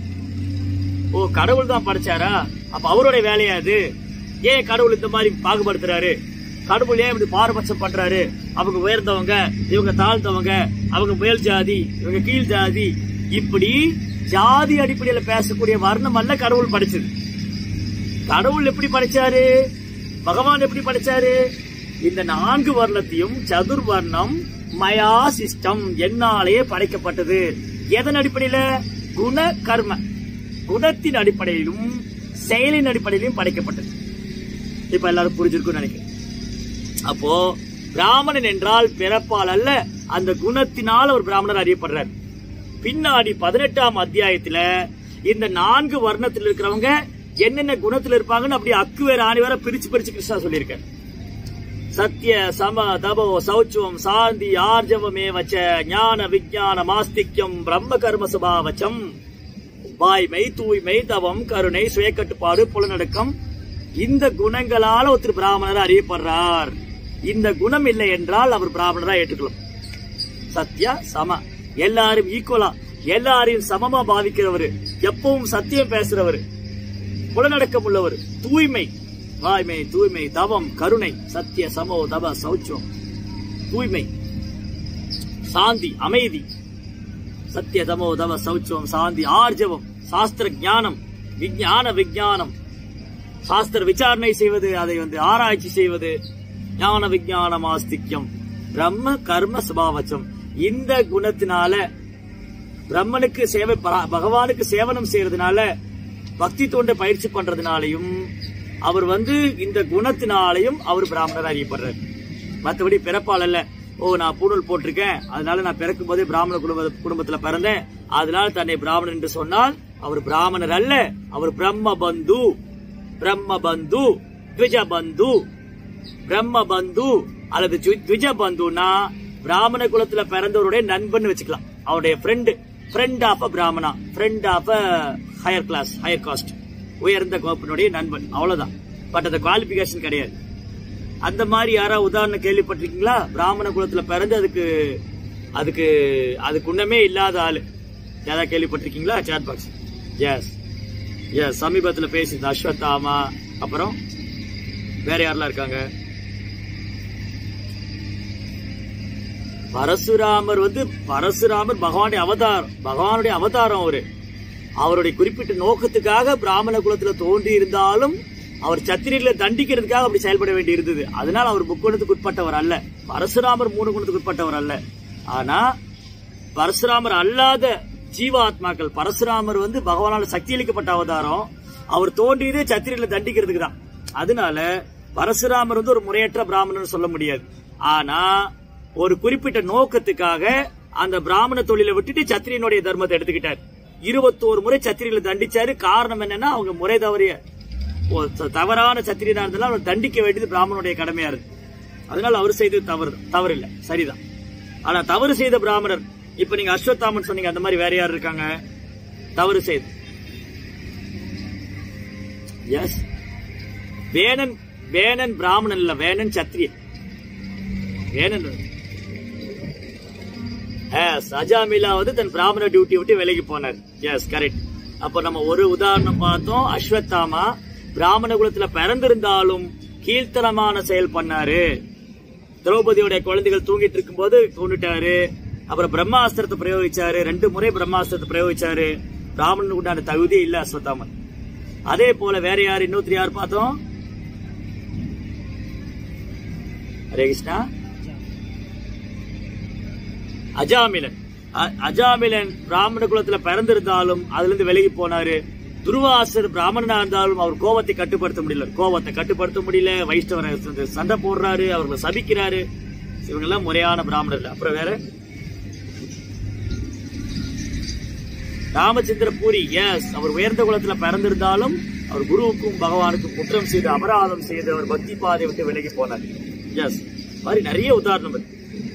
ஓ கடவுள் தான் படைச்சாரா அப்ப அவருடைய வேலையா அது ஏன் கடவுள் இந்த மாதிரி பாகுபடுத்துறாரு கடவுள் ஏன் இப்படி பாரபட்சம் பண்றாரு அவங்க உயர்ந்தவங்க இவங்க தாழ்ந்தவங்க அவங்க மேல் ஜாதி இவங்க கீழ் ஜாதி இப்படி ஜாதி அடிப்படையில பேசக்கூடிய வர்ணம் அல்ல கடவுள் படைச்சது கடவுள் எப்படி படைச்சாரு பகவான் எப்படி படைச்சாரு இந்த நான்கு வர்ணத்தையும் சதுர்வர்ணம் மயா சிஸ்டம் என்னாலேயே படைக்கப்பட்டது எதன் அடிப்படையில குண கர்ம குணத்தின் அடிப்படையிலும் செயலின் அடிப்படையிலும் படைக்கப்பட்டது இப்ப எல்லாரும் புரிஞ்சிருக்கும்னு நினைக்கிறேன் அப்போ பிராமணன் என்றால் பிறப்பால் அல்ல அந்த குணத்தினால் ஒரு பிராமணர் அறியப்படுறார் பின்னாடி பதினெட்டாம் அத்தியாயத்துல இந்த நான்கு வர்ணத்தில் இருக்கிறவங்க என்னென்ன குணத்துல இருப்பாங்கன்னு அப்படி அக்கு வேற ஆணி வேற பிரிச்சு பிரிச்சு கிருஷ்ணா சொல்லியிருக்காரு சத்திய சம தபோ சௌச்சுவம் சாந்தி ஆர்ஜவமே வச்ச ஞான விஞ்ஞான மாஸ்திக்யம் பிரம்ம கர்ம சுபாவச்சம் வாய்மை தூய்மை தவம் கருணை சுயக்கட்டுப்பாடு புலனடக்கம் இந்த குணங்களால ஒருத்தர் பிராமணர் அறியப்படுறார் இந்த குணம் இல்லை என்றால் அவர் பிராமணரா ஏற்றுக்கலாம் சத்யா சம எல்லாரும் ஈக்குவலா எல்லாரையும் சமமா பாவிக்கிறவரு எப்பவும் சத்தியம் பேசுறவரு புலனடக்கம் உள்ளவர் தூய்மை வாய்மை தூய்மை தவம் கருணை சத்திய சமோ தப சௌச்சம் தூய்மை சாந்தி அமைதி சத்திய தமோ தவ சௌச்சம் சாந்தி ஆர்ஜவம் சாஸ்திர ஞானம் விஞ்ஞான விஞ்ஞானம் சாஸ்திர விசாரணை செய்வது அதை வந்து ஆராய்ச்சி செய்வது ஞான விஞ்ஞான மாஸ்திக்யம் பிரம்ம கர்ம சுபாவச்சம் இந்த குணத்தினால பிரம்மனுக்கு சேவை பரா- பகவானுக்கு சேவனம் செய்யறதுனால பக்தி தொண்டை பயிற்சி பண்றதுனாலையும் அவர் வந்து இந்த குணத்தினாலையும் அவர் பிராமணர் அறியப்படுறார் மற்றபடி பிறப்பால் அல்ல ஓ நான் பூணூல் போட்டிருக்கேன் அதனால நான் பிறக்கும் போதே பிராமண குடும்ப குடும்பத்துல பிறந்தேன் அதனால தன்னை பிராமணன் என்று சொன்னால் அவர் பிராமணர் அல்ல அவர் பிரம்ம பந்து பிரம்ம பந்து த்விஜ பந்து பிரம்ம பந்து அல்லது த்வி- த்விஜ பந்துனா பிராமண குலத்துல பிறந்தவருடைய நண்பன் வச்சுக்கலாம் அவருடைய friend friend of a Brahmana friend of a higher class higher caste உயர்ந்த கோப்பினுடைய நண்பன் அவ்வளவுதான் பட் அந்த குவாலிபிகேஷன் கிடையாது அந்த மாதிரி யாராவது உதாரணம் கேள்விப்பட்டிருக்கீங்களா பிராமண குலத்துல பிறந்து அதுக்கு அதுக்கு அதுக்கு உன்னமே இல்லாத ஆளு யாராவது கேள்விப்பட்டிருக்கீங்களா சேட் பாக்ஸ் எஸ் எஸ் சமீபத்துல பேசியிருந்த அஸ்வத்தாமா அப்புறம் வேற யாரெல்லாம் இருக்காங்க பரசுராமர் வந்து பரசுராமர் பகவானுடைய அவதாரம் பகவானுடைய அவதாரம் அவரு அவருடைய குறிப்பிட்ட நோக்கத்துக்காக பிராமண குலத்துல தோன்றி இருந்தாலும் அவர் சத்திரியர்களை தண்டிக்கிறதுக்காக அப்படி செயல்பட வேண்டி இருந்தது அதனால அவர் முக்குணத்துக்கு உட்பட்டவர் அல்ல பரசுராமர் மூணு குணத்துக்கு உட்பட்டவர் அல்ல ஆனா பரசுராமர் அல்லாத ஜீவாத்மாக்கள் பரசுராமர் வந்து பகவானால சக்தி அளிக்கப்பட்ட அவதாரம் அவர் தோன்றியதே சத்திரியர்களை தண்டிக்கிறதுக்கு தான் அதனால பரசுராமர் வந்து ஒரு முறையற்ற பிராமணன் சொல்ல முடியாது ஆனா ஒரு குறிப்பிட்ட நோக்கத்துக்காக அந்த பிராமண தொழிலை விட்டுட்டு சத்திரியனுடைய தர்மத்தை எடுத்துக்கிட்டார் இருபத்தோரு முறை சத்திரியர்களை தண்டிச்சாரு காரணம் என்னன்னா அவங்க முறை தவறிய ஒரு த- தவறான சத்திரியனா இருந்தாலும் அவர் தண்டிக்க வேண்டியது பிராமணனுடைய கடமையா இருக்கு அதனால அவர் செய்தது தவறு தவறு இல்ல சரிதான் ஆனா தவறு செய்த பிராமணர் இப்ப நீங்க அஸ்வத்தாமன் சொன்னீங்க அந்த மாதிரி வேற யார் இருக்காங்க தவறு செய்து எஸ் வேணன் வேணன் பிராமணன் இல்ல வேணன் சத்திரியன் வேணன் எஸ் அஜாமிலா வந்து தன் பிராமண டியூட்டி விட்டு விலகி போனார் எஸ் கரெக்ட் அப்ப நம்ம ஒரு உதாரணம் பார்த்தோம் அஸ்வத்தாமா பிராமண குலத்துல பிறந்திருந்தாலும் கீழ்த்தனமான செயல் பண்ணாரு திரௌபதியோட குழந்தைகள் தூங்கிட்டு இருக்கும்போது கொண்டுட்டாரு அப்புறம் பிரம்மாஸ்திரத்தை பிரயோகிச்சாரு ரெண்டு முறை பிரம்மாஸ்திரத்தை பிரயோகிச்சாரு பிராமணனுக்கு உண்டான தகுதியே இல்ல அஸ்வத்தாமன் அதே போல வேற யார் இன்னொருத்தர் யார் பார்த்தோம் ஹரே கிருஷ்ணா அஜாமிலன் அ- அஜாமிலன் பிராமண குலத்துல பிறந்திருந்தாலும் அதுல இருந்து விலகி போனாரு துருவாசர் பிராமணனா இருந்தாலும் அவர் கோபத்தை கட்டுப்படுத்த முடியல கோபத்தை கட்டுப்படுத்த முடியல வைஷ்ணவரை வந்து சண்டை போடுறாரு அவர்களை சபிக்கிறாரு இவங்க எல்லாம் முறையான பிராமணர் அப்புறம் வேற ராமச்சந்திர பூரி எஸ் அவர் உயர்ந்த குலத்துல பிறந்திருந்தாலும் அவர் குருவுக்கும் பகவானுக்கும் குற்றம் செய்து அபராதம் செய்து அவர் பக்தி பாதை விட்டு விலகி போனார் எஸ் மாதிரி நிறைய உதாரணம் இருக்கு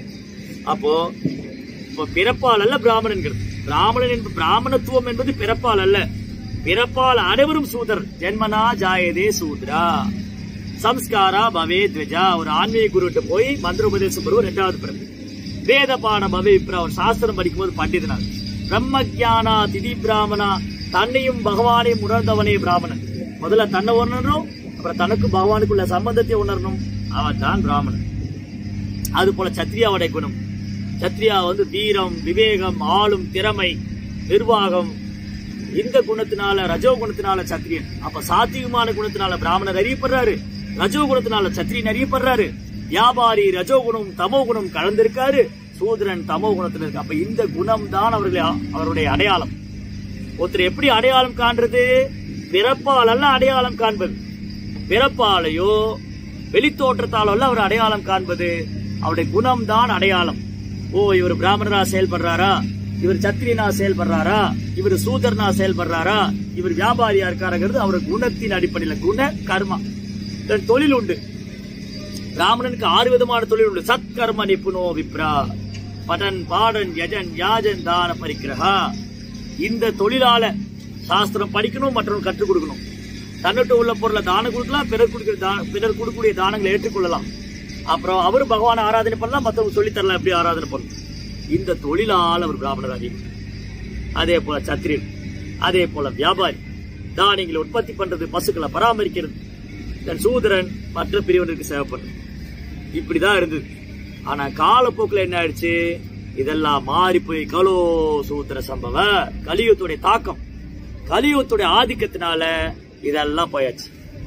அப்போ இப்போ பிறப்பால் அல்ல பிராமணன்கிறது பிராமணன் என்பது பிராமணத்துவம் என்பது பிறப்பால் அல்ல பிறப்பால் அனைவரும் சூதர் ஜென்மனா ஜாயதே சூத்ரா சம்ஸ்காரா பவே துவஜா ஒரு ஆன்மீக குருவிட்ட போய் மந்திர உபதேசம் பெறுவோம் ரெண்டாவது பிறகு வேத பாட பவே இப்ப அவர் சாஸ்திரம் படிக்கும்போது பண்டிதனார் பிரம்ம ஜானா திதி பிராமணா தன்னையும் பகவானையும் உணர்ந்தவனே பிராமணன் முதல்ல தன்னை உணரணும் அப்புறம் தனக்கு பகவானுக்குள்ள சம்பந்தத்தை உணரணும் அவன் தான் பிராமணன் அது போல சத்ரியாவுடைய குணம் சத்ரியா வந்து வீரம் விவேகம் ஆளும் திறமை நிர்வாகம் இந்த குணத்தினால ரஜோ குணத்தினால சத்திரியன் அப்ப சாத்விகமான குணத்தினால பிராமணர் அறியப்படுறாரு ரஜோ குணத்தினால சத்திரியன் அறியப்படுறாரு வியாபாரி ரஜோ குணம் தமோ குணம் கலந்திருக்காரு சூதரன் தமோ குணத்துல இருக்கு அப்ப இந்த குணம் தான் அவர்களுடைய அவருடைய அடையாளம் ஒருத்தர் எப்படி அடையாளம் காண்றது பிறப்பால் அல்ல அடையாளம் காண்பது பிறப்பாலையோ வெளித்தோற்றத்தாலோ அல்ல அவர் அடையாளம் காண்பது அவருடைய குணம் தான் அடையாளம் ஓ இவர் பிராமணரா செயல்படுறாரா இவர் சத்திரியனா செயல்படுறாரா இவர் சூதரனா செயல்படுறாரா இவர் வியாபாரியா இருக்காருங்கிறது அவர் குணத்தின் அடிப்படையில் குண கர்மா தன் தொழில் உண்டு பிராமணனுக்கு ஆறு விதமான தொழில் உண்டு சத்கர்ம நிபுணோ விப்ரா படன் பாடன் யஜன் யாஜன் தான பரிக்கிரகா இந்த தொழிலால சாஸ்திரம் படிக்கணும் மற்றவங்க கற்றுக் கொடுக்கணும் தன்னிட்ட உள்ள பொருளை தானம் கொடுக்கலாம் பிறர் கொடுக்கிற தான பிறர் கொடுக்கக்கூடிய தானங்களை ஏற்றுக்கொள்ளலாம் அப்புறம் அவர் பகவானை ஆராதனை பண்ணலாம் மற்றவங்க சொல்லித் தரலாம் எப்படி ஆராதனை பண்ணணும் இந்த தொழிலால் அவர் பிராமணர் அதிகம் அதே போல சத்திரியன் அதே போல வியாபாரி தானியங்களை உற்பத்தி பண்றது பசுக்களை பராமரிக்கிறது தன் சூதரன் மற்ற பிரிவினருக்கு சேவைப்படுறது இப்படிதான் இருந்தது ஆனா காலப்போக்குல என்ன ஆயிடுச்சு இதெல்லாம் மாறி போய் கலோ சூத்திர சம்பவ கலியுகத்துடைய தாக்கம் கலியுகத்துடைய ஆதிக்கத்தினால இதெல்லாம் போயாச்சு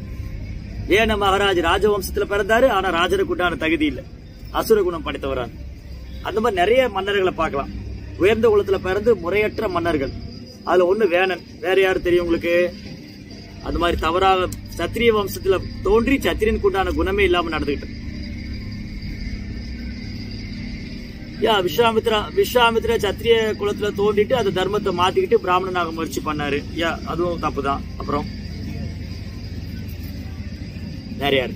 ஏன மகாராஜ் ராஜவம்சத்துல பிறந்தாரு ஆனா ராஜனுக்கு உண்டான தகுதி இல்ல அசுர குணம் படைத்தவரான் அந்த மாதிரி நிறைய மன்னர்களை பார்க்கலாம் உயர்ந்த குலத்துல பிறந்து முறையற்ற மன்னர்கள் அதுல ஒண்ணு வேணன் வேற யாரு தெரியும் உங்களுக்கு அந்த மாதிரி தவறாக சத்திரிய வம்சத்துல தோன்றி சத்திரியனுக்கு உண்டான குணமே இல்லாம நடந்துகிட்டு யா விஸ்வாமித்ரா விஸ்வாமித்ரா சத்திரிய குலத்துல தோண்டிட்டு அந்த தர்மத்தை மாத்திக்கிட்டு பிராமணனாக முயற்சி பண்ணாரு யா அதுவும் தப்புதான் அப்புறம் வேற யாரு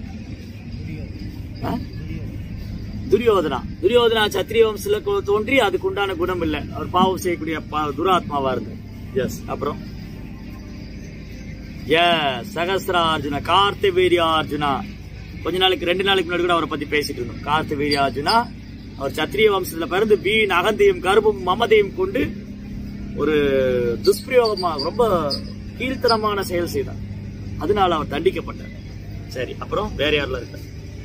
ஆ? துரியோதனா துரியோதனா சத்திரிய வம்சத்துல கொ- தோன்றி அதுக்கு உண்டான குணம் இல்ல அவர் பாவம் செய்யக்கூடிய பா- துராத்மாவா இருந்து எஸ் அப்புறம் எஸ் சகசிரார்ஜுனா கார்த்திவீரியார்ஜுனா கொஞ்ச நாளைக்கு ரெண்டு நாளைக்கு முன்னாடி கூட அவரை பத்தி பேசிட்டு இருந்தோம் கார்த்திவீரியார்ஜுனா அவர் சத்திரிய வம்சத்துல பிறந்து வீண் அகந்தையும் கர்வம் மமதையும் கொண்டு ஒரு துஷ்பிரயோகமா ரொம்ப கீழ்த்தனமான செயல் செய்தார் அதனால அவர் தண்டிக்கப்பட்டார் சரி அப்புறம் வேற யாரெல்லாம் இருக்கார்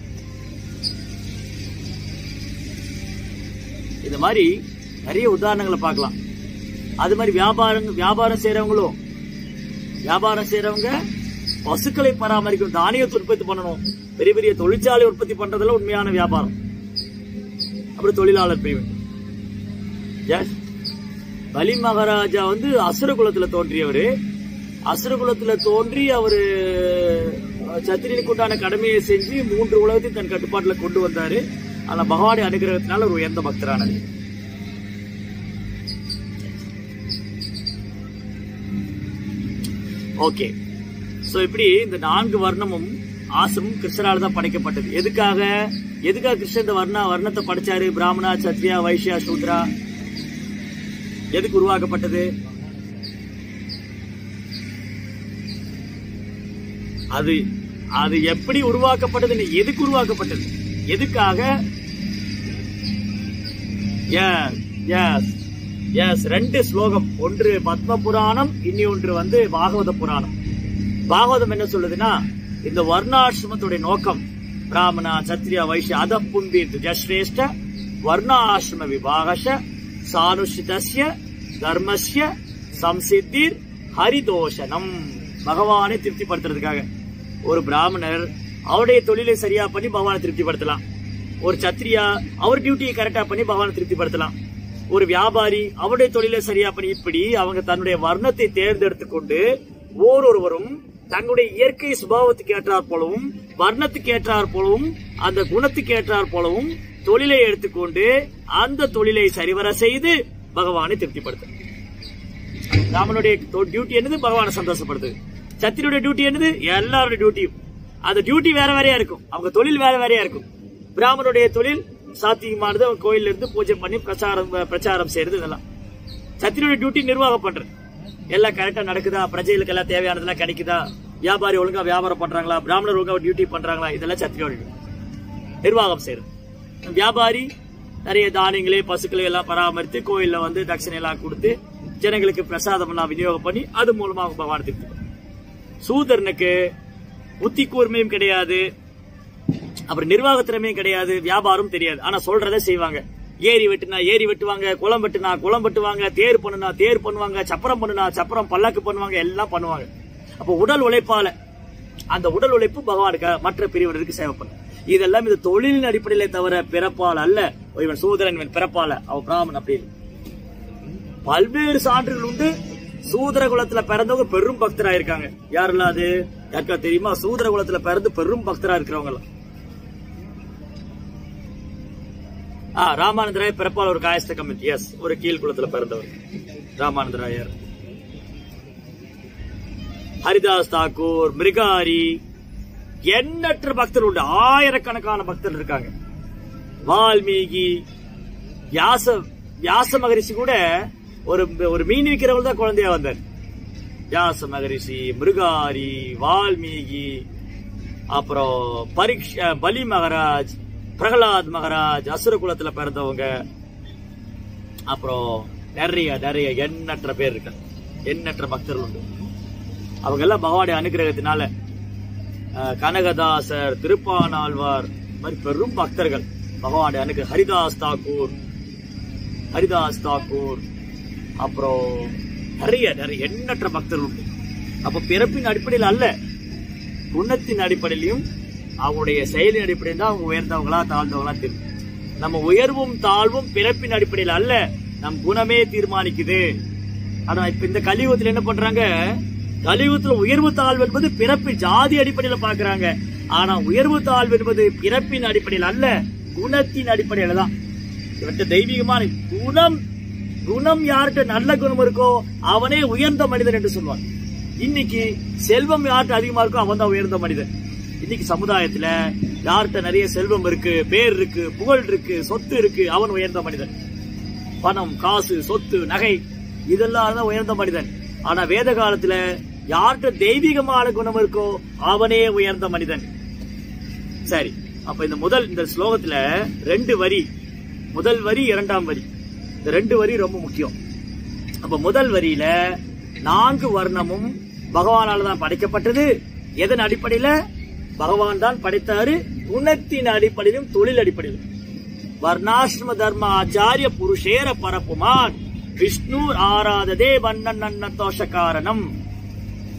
இந்த மாதிரி நிறைய உதாரணங்களை பார்க்கலாம் அது மாதிரி வியாபாரம் வியாபாரம் செய்யறவங்களும் வியாபாரம் செய்யறவங்க பசுக்களை பராமரிக்கணும் தானியத்தை உற்பத்தி பண்ணணும் பெரிய பெரிய தொழிற்சாலை உற்பத்தி பண்றதுல உண்மையான வியாபாரம் அப்புறம் தொழிலாளர் பிரிவு Yes. பலி மகாராஜா வந்து அசுர குலத்துல தோன்றியவர் அசுர குலத்துல தோன்றி அவரு அஹ், சத்திரியனுக்கு உண்டான கடமையை செஞ்சு மூன்று உலகத்தையும் தன் கட்டுப்பாட்டுல கொண்டு வந்தாரு ஆனா பகவானுடைய அனுகிரகத்தினால ஒரு உயர்ந்த பக்தரானது ஓகே சோ இப்படி இந்த நான்கு வர்ணமும் ஆசிரமும் கிருஷ்ணரால தான் படைக்கப்பட்டது எதுக்காக எதுக்காக கிருஷ்ணன் இந்த வர்ண வர்ணத்தை படைச்சாரு பிராமணா சத்ரியா வைஷ்யா சூத்ரா எதுக்கு உருவாக்கப்பட்டது அது அது எப்படி உருவாக்கப்பட்டது எதுக்கு உருவாக்கப்பட்டது எதுக்காக எஸ் எஸ் எஸ் ரெண்டு ஸ்லோகம் ஒன்று பத்ம புராணம் இனி ஒன்று வந்து பாகவத புராணம் பாகவதம் என்ன சொல்லுதுன்னா இந்த வர்ணாசிரமத்துடைய நோக்கம் பிராமணா சத்ரியா வைஷ்ய அத புன்பீர்த்து ஜஸ்ரேஷ்ட வர்ணாசிரம விபாகஷ சானுஷிதஸ்ய தர்மஸ்ய சம்சித்திர் ஹரிதோஷனம் பகவானை திருப்திப்படுத்துறதுக்காக ஒரு பிராமணர் அவருடைய தொழிலை சரியா பண்ணி பகவானை திருப்திப்படுத்தலாம் ஒரு சத்திரியா அவர் டியூட்டியை கரெக்டா பண்ணி பகவானை திருப்திப்படுத்தலாம் ஒரு வியாபாரி அவருடைய தொழிலை சரியா பண்ணி இப்படி அவங்க தன்னுடைய வர்ணத்தை தேர்ந்தெடுத்து கொண்டு ஓரொருவரும் தங்களுடைய இயற்கை சுபாவத்துக்கு ஏற்றாற் போலவும் வர்ணத்துக்கு ஏற்றாற் போலவும் அந்த குணத்துக்கு ஏற்றாற் போலவும் தொழிலை எடுத்துக்கொண்டு அந்த தொழிலை சரிவர செய்து பகவானை திருப்திப்படுத்த ராமனுடைய டியூட்டி என்னது பகவானை சந்தோஷப்படுத்துது சத்திரியுடைய டியூட்டி என்னது எல்லாருடைய டியூட்டியும் அந்த டியூட்டி வேற வேறையா இருக்கும் அவங்க தொழில் வேற வேறையா இருக்கும் பிராமணனுடைய தொழில் சாத்தியமானது அவங்க கோயில்ல இருந்து பூஜை பண்ணி பிரச்சாரம் பிரச்சாரம் செய்யறது இதெல்லாம் சத்திரியுடைய டியூட்டி நிர்வாகம் பண்றது எல்லாம் கரெக்டா நடக்குதா பிரஜைகளுக்கு எல்லாம் தேவையானதெல்லாம் கிடைக்குதா வியாபாரி ஒழுங்கா வியாபாரம் பண்றாங்களா பிராமணர் ஒழுங்கா டியூட்டி பண்றாங்களா இதெல்லாம் சத்திரியோட duty. நிர்வாகம் செய்யறது வியாபாரி நிறைய தானியங்களே பசுக்களை எல்லாம் பராமரித்து கோயில்ல வந்து தட்சணை எல்லாம் கொடுத்து ஜனங்களுக்கு பிரசாதம் எல்லாம் விநியோகம் பண்ணி அது மூலமா அவங்க பகவானை திருப்தி பண்ணணும். சூதரனுக்கு புத்தி கூர்மையும் கிடையாது அப்புறம் நிர்வாக திறமையும் கிடையாது வியாபாரம் தெரியாது ஆனா சொல்றதை செய்வாங்க ஏரி வெட்டுனா ஏரி வெட்டுவாங்க குளம் வெட்டுனா குளம் வெட்டுவாங்க தேர் பண்ணுனா தேர் பண்ணுவாங்க சப்பரம் பண்ணுனா சப்பரம் பல்லாக்கு பண்ணுவாங்க எல்லாம் பண்ணுவாங்க அப்ப உடல் உழைப்பால அந்த உடல் உழைப்பு பகவானுக்கு மற்ற பிரிவினருக்கு சேவை பண்ணும் இதெல்லாம் இது தொழிலின் அடிப்படையிலே தவிர பிறப்பால் அல்ல ஓ, இவன் சூதரன் இவன் பிறப்பால அவன் பிராமன் அப்படி இல்லை. பல்வேறு சான்றுகள் உண்டு சூதர குலத்துல பிறந்தவங்க பெரும் பக்தரா இருக்காங்க யாரெல்லாம் அது யாருக்கா தெரியுமா சூதர குலத்துல பிறந்து பெரும் பக்தரா இருக்கிறவங்க எல்லாம் ஆ ராமானந்தராயர் பிறப்பால் ஒரு காயஸ்த கமிட்டி எஸ் ஒரு கீழ் குலத்துல பிறந்தவர் ராமானந்தராயர் ஹரிதாஸ் தாக்கூர் மிருகாரி எண்ணற்ற பக்தர் உண்டு ஆயிரக்கணக்கான பக்தர் இருக்காங்க வால்மீகி வியாச வியாச மகரிஷி கூட ஒரு ஒரு மீன் விற்கிறவங்க தான் குழந்தையா வந்தார் வியாச மகரிஷி மிருகாரி வால்மீகி அப்புறம் பரீட்ச பலி மகாராஜ் பிரகலாத் மகாராஜ் அசுர குலத்துல பிறந்தவங்க அப்புறம் நிறைய நிறைய எண்ணற்ற பேர் இருக்காங்க எண்ணற்ற பக்தர்கள் உண்டு அவங்க எல்லாம் பகவானுடைய அனுகிரகத்தினால அஹ், கனகதாசர் திருப்பானாழ்வார் இந்த மாதிரி பெரும் பக்தர்கள் பகவானுடைய அனுகிரக ஹரிதாஸ் தாக்கூர் ஹரிதாஸ் தாக்கூர் அப்புறம் நிறைய நிறைய எண்ணற்ற பக்தர்கள் உண்டு அப்ப பிறப்பின் அடிப்படையில் அல்ல குணத்தின் அடிப்படையிலையும் அவங்களுடைய செயலின் அடிப்படையில் தான் அவங்க உயர்ந்தவங்களா தாழ்ந்தவங்களா தெரியும் நம்ம உயர்வும் தாழ்வும் பிறப்பின் அடிப்படையில் அல்ல நம் குணமே தீர்மானிக்குது ஆனா இப்ப இந்த கலியுகத்துல என்ன பண்றாங்க கலியுகத்துல உயர்வு தாழ்வு என்பது பிறப்பு ஜாதி அடிப்படையில பாக்குறாங்க ஆனா உயர்வு தாழ்வு என்பது பிறப்பின் அடிப்படையில் அல்ல குணத்தின் அடிப்படையில தான் இவற்றை தெய்வீகமான குணம் குணம் யார்கிட்ட நல்ல குணம் இருக்கோ அவனே உயர்ந்த மனிதன் என்று சொல்வான் இன்னைக்கு செல்வம் யார்கிட்ட அதிகமா இருக்கோ அவன் தான் உயர்ந்த மனிதன் இன்னைக்கு சமுதாயத்துல யார்கிட்ட நிறைய செல்வம் இருக்கு பேர் இருக்கு புகழ் இருக்கு சொத்து இருக்கு அவன் உயர்ந்த மனிதன் பணம் காசு சொத்து நகை இதெல்லாம் தான் உயர்ந்த மனிதன் ஆனா வேத காலத்துல யார்கிட்ட தெய்வீகமான குணம் இருக்கோ அவனே உயர்ந்த மனிதன் சரி அப்ப இந்த முதல் இந்த ஸ்லோகத்துல ரெண்டு வரி முதல் வரி இரண்டாம் வரி இந்த ரெண்டு வரி ரொம்ப முக்கியம் அப்ப முதல் வரியில நான்கு வர்ணமும் பகவானால தான் படைக்கப்பட்டது எதன் அடிப்படையில பகவான் தான் படைத்தாரு குணத்தின் அடிப்படையிலும் தொழில் அடிப்படையிலும் வர்ணாசிரம தர்ம ஆச்சாரிய புருஷேர பரப்புமான் விஷ்ணு ஆராததே வண்ணன் நன்ன தோஷ காரணம்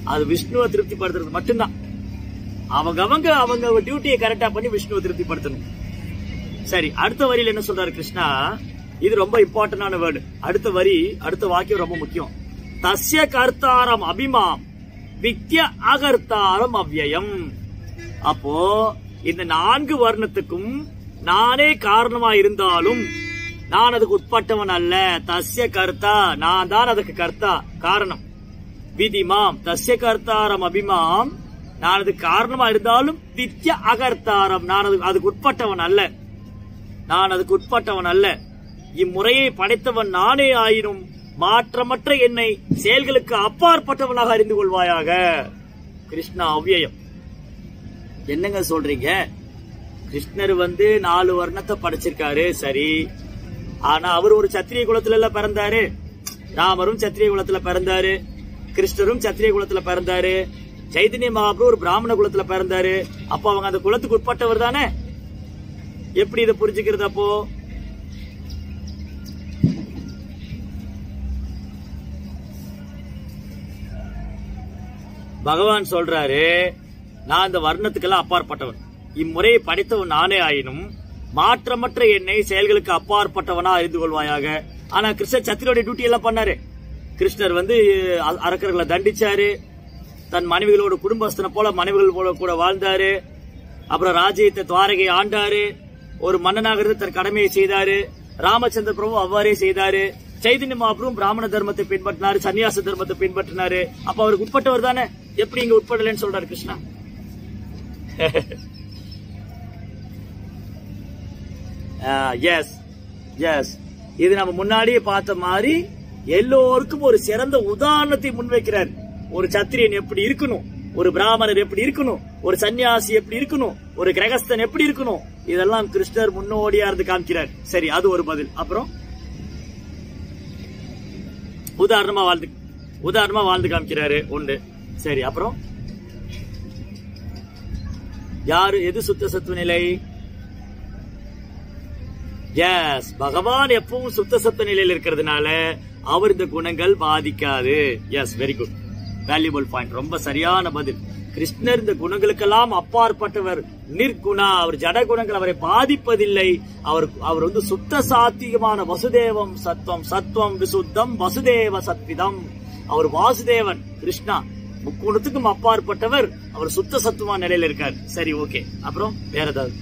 அது விஷ்ணுவை திருப்திப்படுத்துறது மட்டும்தான் அவங்க அவங்க அவங்க டியூட்டியை கரெக்டா பண்ணி விஷ்ணுவை திருப்திப்படுத்தணும் சரி அடுத்த வரியில என்ன சொல்றாரு கிருஷ்ணா இது ரொம்ப இம்பார்ட்டன்டான வேர்டு அடுத்த வரி அடுத்த வாக்கியம் ரொம்ப முக்கியம் தஸ்ய கர்த்தாரம் அபிமாம் வித்ய அகர்த்தாரம் அவ்யயம் அப்போ இந்த நான்கு வர்ணத்துக்கும் நானே காரணமா இருந்தாலும் நான் அதுக்கு உட்பட்டவன் அல்ல தஸ்ய கர்த்தா நான் தான் அதுக்கு கர்த்தா காரணம் விதிமாம் தஸ்ய கர்த்தாரம் அபிமாம் நான் அதுக்கு காரணமா இருந்தாலும் வித்ய அகர்த்தாரம் நான் அதுக்கு அதுக்கு உட்பட்டவன் அல்ல நான் அதுக்கு உட்பட்டவன் அல்ல இம்முறையை படைத்தவன் நானே ஆயினும் மாற்றமற்ற என்னை செயல்களுக்கு அப்பாற்பட்டவனாக அறிந்து கொள்வாயாக கிருஷ்ணா அவ்யயம் என்னங்க சொல்றீங்க கிருஷ்ணர் வந்து நாலு வர்ணத்தை படைச்சிருக்காரு சரி ஆனா அவர் ஒரு சத்திரிய குலத்துல எல்லாம் பிறந்தாரு ராமரும் சத்திரிய குலத்துல பிறந்தாரு கிருஷ்ணரும் சத்திரிய குலத்துல பிறந்தாரு சைதன்ய மகாபுரு ஒரு பிராமண குலத்துல பிறந்தாரு அப்ப அவங்க அந்த குலத்துக்கு உட்பட்டவர் தானே எப்படி இதை புரிஞ்சுக்கிறது அப்போ பகவான் சொல்றாரு நான் இந்த வர்ணத்துக்கெல்லாம் அப்பாற்பட்டவன் இம்முறையை படைத்தவன் நானே ஆயினும் மாற்றமற்ற என்னை செயல்களுக்கு அப்பாற்பட்டவனா அறிந்து கொள்வாயாக ஆனா கிருஷ்ணர் சத்திரோடைய டியூட்டி எல்லாம் பண்ணாரு கிருஷ்ணர் வந்து அ- அரக்கர்களை தண்டிச்சாரு தன் மனைவிகளோட குடும்பஸ்தனை போல மனைவிகள் போல கூட வாழ்ந்தாரு அப்புறம் ராஜ்யத்தை துவாரகை ஆண்டாரு ஒரு மன்னனாக இருந்து தன் கடமையை செய்தாரு ராமச்சந்திர பிரபு அவ்வாறே செய்தாரு சைதன்ய மகாபுரும் பிராமண தர்மத்தை பின்பற்றினாரு சன்னியாச தர்மத்தை பின்பற்றினாரு அப்ப அவருக்கு உட்பட்டவர் தானே எப்படி இங்க உட்படலன்னு சொல்றாரு கிருஷ்ணா எஸ் எஸ் இது நம்ம முன்னாடியே பார்த்த மாதிரி எல்லோருக்கும் ஒரு சிறந்த உதாரணத்தை முன்வைக்கிறார் ஒரு சத்திரியன் எப்படி இருக்கணும் ஒரு பிராமணர் எப்படி இருக்கணும் ஒரு சன்னியாசி எப்படி இருக்கணும் ஒரு கிரகஸ்தன் எப்படி இருக்கணும் இதெல்லாம் கிருஷ்ணர் முன்னோடியா இருந்து காமிக்கிறார் சரி அது ஒரு பதில் அப்புறம் உதாரணமா வாழ்ந்து உதாரணமா வாழ்ந்து காமிக்கிறாரு ஒன்று சரி அப்புறம் யாரு எது சுத்த சத்துவ நிலை எஸ் பகவான் எப்பவும் சுத்த சத்த நிலையில் இருக்கிறதுனால அவர் இந்த குணங்கள் பாதிக்காது yes very good valuable point ரொம்ப சரியான பதில் கிருஷ்ணர் இந்த குணங்களுக்கெல்லாம் அப்பாற்பட்டவர் நிர்குணா அவர் ஜட குணங்கள் அவரை பாதிப்பதில்லை அவர் அவர் வந்து சுத்த சாத்தியமான வசுதேவம் சத்வம் சத்வம் விசுத்தம் வசுதேவ சத்விதம் அவர் வாசுதேவன் கிருஷ்ணா முக்குணத்துக்கும் அப்பாற்பட்டவர் அவர் சுத்த சத்துவமான நிலையில இருக்கார் சரி ஓகே அப்புறம் வேற ஏதாவது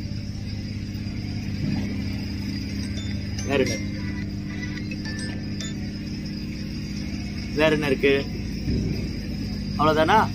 வேற என்ன வேற என்ன இருக்கு அவ்வளவுதானா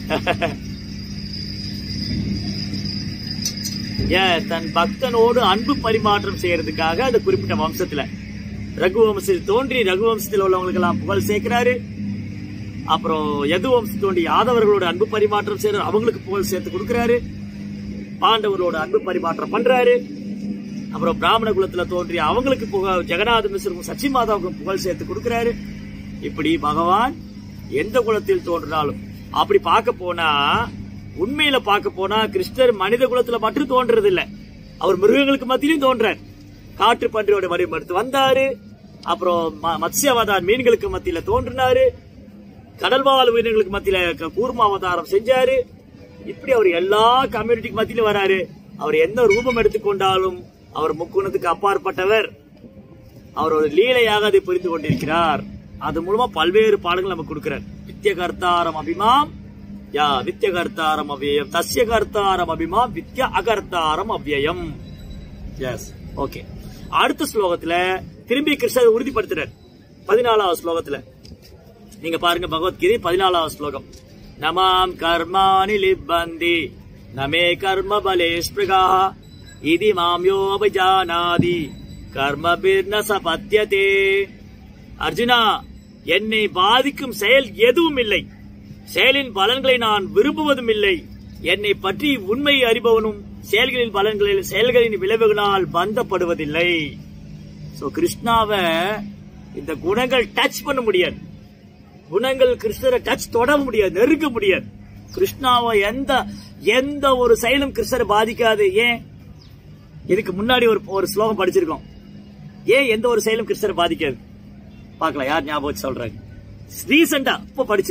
ஏன் தன் பக்தனோடு அன்பு பரிமாற்றம் செய்யறதுக்காக அந்த குறிப்பிட்ட வம்சத்துல ரகுவம்சத்தில் தோன்றி ரகுவம்சத்தில் உள்ளவங்களுக்கு எல்லாம் புகழ் சேர்க்கிறாரு அப்புறம் யது வம்சம் தோன்றி யாதவர்களோட அன்பு பரிமாற்றம் செய்யறாரு அவங்களுக்கு புகழ் சேர்த்து கொடுக்கிறாரு பாண்டவரோட அன்பு பரிமாற்றம் பண்றாரு அப்புறம் பிராமண குலத்துல தோன்றி அவங்களுக்கு புகழ் ஜெகநாத மிஸ்ருக்கும் சச்சி மாதாவுக்கும் புகழ் சேர்த்து கொடுக்கிறாரு இப்படி பகவான் எந்த குலத்தில் தோன்றினாலும் அப்படி பார்க்க போனா உண்மையில பார்க்க போனா கிருஷ்ணர் மனித குலத்துல மட்டும் தோன்றது இல்ல அவர் மிருகங்களுக்கு மத்தியிலும் தோன்றார் காட்டு பன்றியோட வடிவம் எடுத்து வந்தாரு அப்புறம் ம- மத்ஸ்யாவதார் மீன்களுக்கு மத்தியில தோன்றினாரு கடல்வாழ் உயிரினங்களுக்கு மத்தியில க- கூர்ம அவதாரம் செஞ்சாரு இப்படி அவர் எல்லா கம்யூனிட்டிக்கு மத்தியிலும் வராரு அவர் எந்த ரூபம் எடுத்துக்கொண்டாலும் அவர் முக்குணத்துக்கு அப்பாற்பட்டவர் அவர் ஒரு லீலையாக அதை புரிந்து கொண்டிருக்கிறார் அது மூலமா பல்வேறு பாடங்கள் நமக்கு கொடுக்கிறார் வித்ய கர்த்தாரம் அபிமாம் யா வித்ய கர்த்தாரம் அவ்யயம் தஸ்ய கர்த்தாரம் அபிமாம் வித்ய அகர்த்தாரம் அவ்யயம் எஸ் ஓகே அடுத்த ஸ்லோகத்துல திரும்பி கிருஷ்ணர் உறுதிப்படுத்துறார் பதினாலாவது ஸ்லோகத்துல நீங்க பாருங்க பகவத்கீதை பதினாலாவது ஸ்லோகம் நமாம் கர்மாணி லிப்பந்தி நமே கர்ம பலே ஸ்பிருகா இது மாம் யோபஜானாதி கர்ம பிர்ன சபத்தியதே அர்ஜுனா என்னை பாதிக்கும் செயல் எதுவும் இல்லை செயலின் பலன்களை நான் விரும்புவதும் இல்லை என்னை பற்றி உண்மை அறிபவனும் செயல்களின் பலன்களில் செயல்களின் விளைவுகளால் பந்தப்படுவதில்லை சோ கிருஷ்ணாவை இந்த குணங்கள் டச் பண்ண முடியாது குணங்கள் கிருஷ்ணரை டச் தொட முடியாது நெருங்க முடியாது கிருஷ்ணாவை எந்த எந்த ஒரு செயலும் கிருஷ்ணரை பாதிக்காது ஏன் இதுக்கு முன்னாடி ஒரு ஒரு ஸ்லோகம் படிச்சிருக்கோம் ஏன் எந்த ஒரு செயலும் கிருஷ்ணரை பாதிக்காது பார்க்கலாம் யார் ஞாபகம் வச்சு சொல்றாங்க ரீசெண்டா இப்ப படிச்சது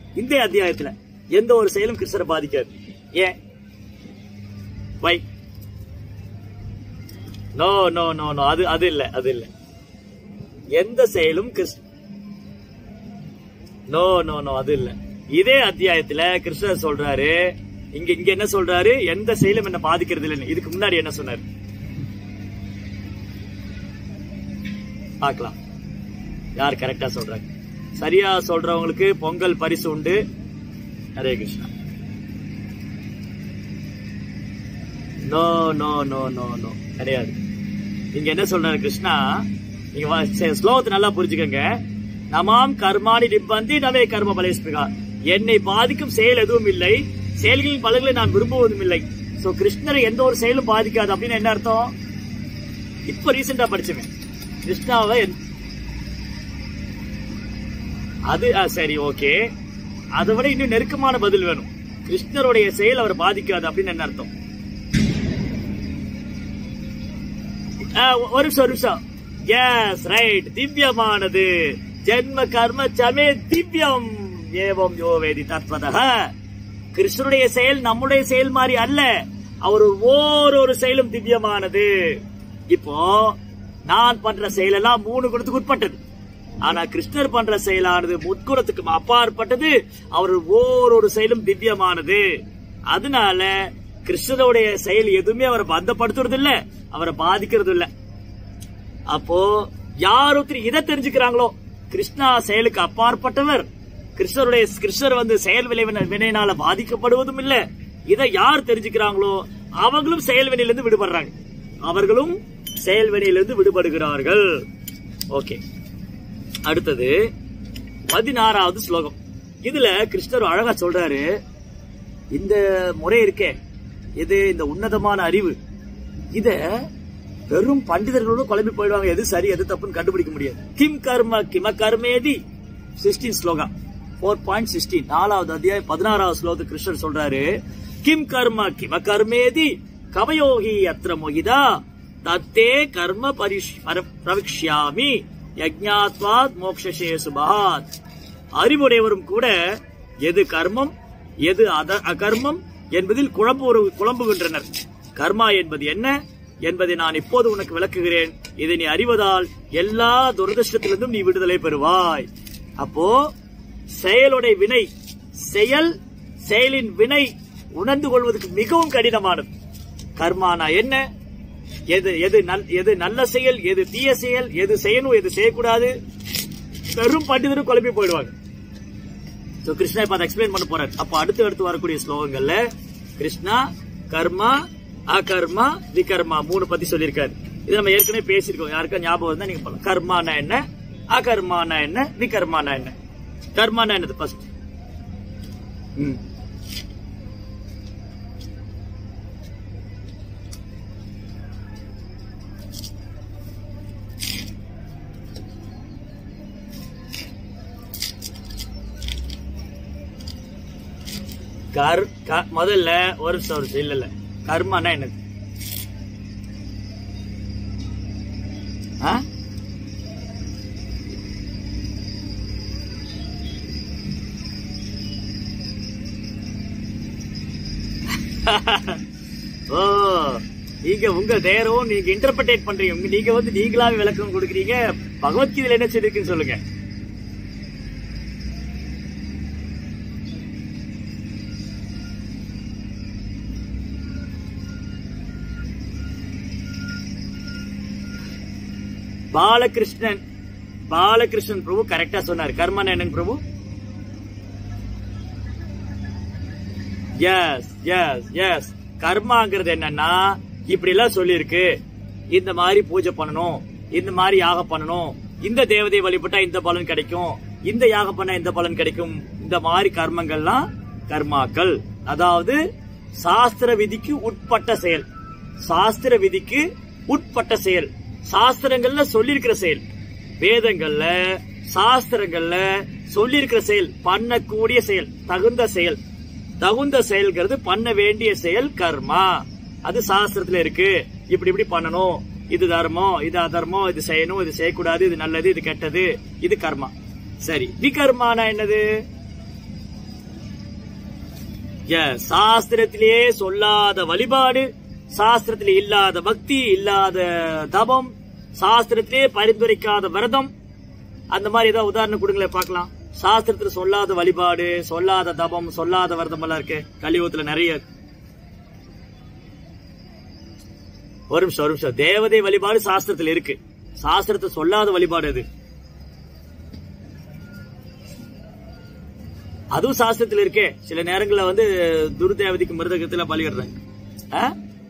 இந்த அத்தியாயத்துல எந்த ஒரு செயலும் கிருஷ்ணரை பாதிக்காது ஏன் why no no no no அது அது இல்ல அது இல்ல எந்த செயலும் கிருஷ்ண நோ நோ நோ அது இல்ல இதே அத்தியாயத்துல கிருஷ்ணர் சொல்றாரு இங்க இங்க என்ன சொல்றாரு எந்த செயலும் என்ன பாதிக்கிறது இல்லைன்னு இதுக்கு முன்னாடி என்ன சொன்னாரு பார்க்கலாம் யார் கரெக்டா சொல்றாங்க சரியா சொல்றவங்களுக்கு பொங்கல் பரிசு உண்டு Hare Krishna no no no no no கிடையாது நீங்க என்ன சொல்றாரு கிருஷ்ணா நீங்க வா- சே- ஸ்லோகத்தை நல்லா புரிஞ்சுக்கங்க நமாம் கர்மாணி நிப்பந்தி நவே கர்ம பலேஸ்பிகா என்னை பாதிக்கும் செயல் எதுவும் இல்லை செயல்களின் பலன்களை நான் விரும்புவதும் இல்லை சோ கிருஷ்ணரை எந்த ஒரு செயலும் பாதிக்காது அப்படின்னு என்ன அர்த்தம் இப்ப ரீசெண்டா படிச்சுங்க கிருஷ்ணாவை எந்த- அது ஆ, சரி ஓகே அதை விட இன்னும் நெருக்கமான பதில் வேணும் கிருஷ்ணருடைய செயல் அவர் பாதிக்காது அப்படின்னு என்ன அர்த்தம் ஆ, ஒரு நிமிஷம் ஒரு நிமிஷம் எஸ் ரைட் திவ்யமானது ஜென்ம கர்ம சமே திவ்யம் ஏவம் யோ வேதி தத்வதக கிருஷ்ணருடைய செயல் நம்முடைய செயல் மாதிரி அல்ல அவர் ஓரொரு செயலும் திவ்யமானது இப்போ நான் பண்ற செயலெல்லாம் மூணு குணத்துக்கு உட்பட்டது ஆனா கிருஷ்ணர் பண்ற செயலானது முற்குணத்துக்கு அப்பாற்பட்டது அவர் ஓரொரு செயலும் திவ்யமானது அதனால கிருஷ்ணருடைய செயல் எதுவுமே அவரை பந்தப்படுத்துறது இல்ல அவரை பாதிக்கிறது இல்ல அப்போ யார் ஒருத்தர் இதை தெரிஞ்சுக்கிறாங்களோ கிருஷ்ணா செயலுக்கு அப்பாற்பட்டவர் கிருஷ்ணருடைய கிருஷ்ணர் வந்து செயல் விளைவின வினையினால பாதிக்கப்படுவதும் இல்ல இதை யார் தெரிஞ்சுக்கிறாங்களோ அவங்களும் செயல் வினையிலிருந்து விடுபடுறாங்க அவர்களும் செயல் வினையிலிருந்து விடுபடுகிறார்கள் ஓகே அடுத்தது பதினாறாவது ஸ்லோகம் இதுல கிருஷ்ணர் அழகா சொல்றாரு இந்த முறை இருக்கே இது இந்த உன்னதமான அறிவு இத வெறும் பண்டிதர்களோட குழம்பி போயிடுவாங்க எது சரி எது தப்புன்னு கண்டுபிடிக்க முடியாது கிம் கர்ம கிம கர்மேதி sixteen shloka four point sixteen நாலாவது அத்தியாயம் பதினாறாவது ஸ்லோகத்து கிருஷ்ணர் சொல்றாரு கிம் கர்ம கிம கர்மேதி கவயோகி அத்திர மோகிதா தத்தே கர்ம பரிஷ் பர- பிரவிக்ஷ்யாமி யஜ்ஞாத்வாத் மோக்ஷசே சுபாத் அறிவுடையவரும் கூட எது கர்மம் எது அத- அகர்மம் என்பதில் குழம்பு குழம்புகின்றனர் கர்மா என்பது என்ன என்பதை நான் இப்போது உனக்கு விளக்குகிறேன் இதை நீ அறிவதால் எல்லா துரதிருஷ்டத்திலிருந்தும் நீ விடுதலை பெறுவாய் அப்போ செயலுடைய வினை செயல் செயலின் வினை உணர்ந்து கொள்வதற்கு மிகவும் கடினமானது கர்மானா என்ன எது எது நல் எது நல்ல செயல் எது தீய செயல் எது செய்யணும் எது செய்யக்கூடாது பெரும் பண்டிதரும் குழப்பி போயிடுவாங்க சோ கிருஷ்ணா இப்ப அதை எக்ஸ்பிளைன் பண்ண போறாரு அப்ப அடுத்து அடுத்து வரக்கூடிய ஸ்லோகங்கள்ல கிருஷ்ணா கர்மா அகர்மா விகர்மா மூணு பத்தி சொல்லியிருக்காரு இது நம்ம ஏற்கனவே பேசியிருக்கோம் யாருக்கா ஞாபகம் இருந்தா நீங்க சொல்லலாம் கர்மானா என்ன அகர்மானா என்ன விகர்மானா என்ன கர்மானா என்னது ஃபர்ஸ்ட் ம் கர் க- முதல்ல ஒரு நிமிஷம், ஒரு நிமிஷம். இல்ல இல்ல கர்மானா என்னது ஆ? ஓ நீங்க உங்க நேரம் நீங்க இன்டர்பிரேட் பண்றீங்க உங்க- நீங்க வந்து நீங்களாவே விளக்கம் கொடுக்குறீங்க பகவத்கீதையில என்ன சொல்லிருக்குன்னு சொல்லுங்க பாலகிருஷ்ணன் பாலகிருஷ்ணன் பிரபு கரெக்டா சொன்னார் கர்மன் என்னங்க பிரபு எஸ் எஸ் எஸ் கர்மாங்கிறது என்னன்னா இப்படி எல்லாம் சொல்லியிருக்கு இந்த மாதிரி பூஜை பண்ணணும் இந்த மாதிரி யாகம் பண்ணணும் இந்த தேவதை வழிபட்டா இந்த பலன் கிடைக்கும் இந்த யாகம் பண்ணா இந்த பலன் கிடைக்கும் இந்த மாதிரி கர்மங்கள்லாம் கர்மாக்கள் அதாவது சாஸ்திர விதிக்கு உட்பட்ட செயல் சாஸ்திர விதிக்கு உட்பட்ட செயல் சாஸ்திரங்கள்ல சொல்லியிருக்கிற செயல் வேதங்கள்ல சாஸ்திரங்கள்ல சொல்லியிருக்கிற செயல் பண்ணக்கூடிய செயல் தகுந்த செயல் தகுந்த செயல்கிறது பண்ண வேண்டிய செயல் கர்மா அது சாஸ்திரத்துல இருக்கு இப்படி இப்படி பண்ணணும் இது தர்மம் இது அதர்மம் இது செய்யணும் இது செய்யக்கூடாது இது நல்லது இது கெட்டது இது கர்மா சரி விகர்மானா என்னது Yes, சாஸ்திரத்திலேயே சொல்லாத வழிபாடு சாஸ்திரத்திலே இல்லாத பக்தி இல்லாத தபம் சாஸ்திரத்திலே பரிந்துரைக்காத விரதம் அந்த மாதிரி ஏதாவது உதாரணம் கொடுங்களேன் பார்க்கலாம் சாஸ்திரத்துல சொல்லாத வழிபாடு சொல்லாத தபம் சொல்லாத விரதம் எல்லாம் இருக்கு கலியுகத்துல நிறைய இருக்கு. ஒரு நிமிஷம் ஒரு நிமிஷம் தேவதை வழிபாடு சாஸ்திரத்துல இருக்கு சாஸ்திரத்தை சொல்லாத வழிபாடு அது அதுவும் சாஸ்திரத்துல இருக்கே சில நேரங்கள்ல வந்து துர்தேவதைக்கு மிருதகத்துல பலியிடுறாங்க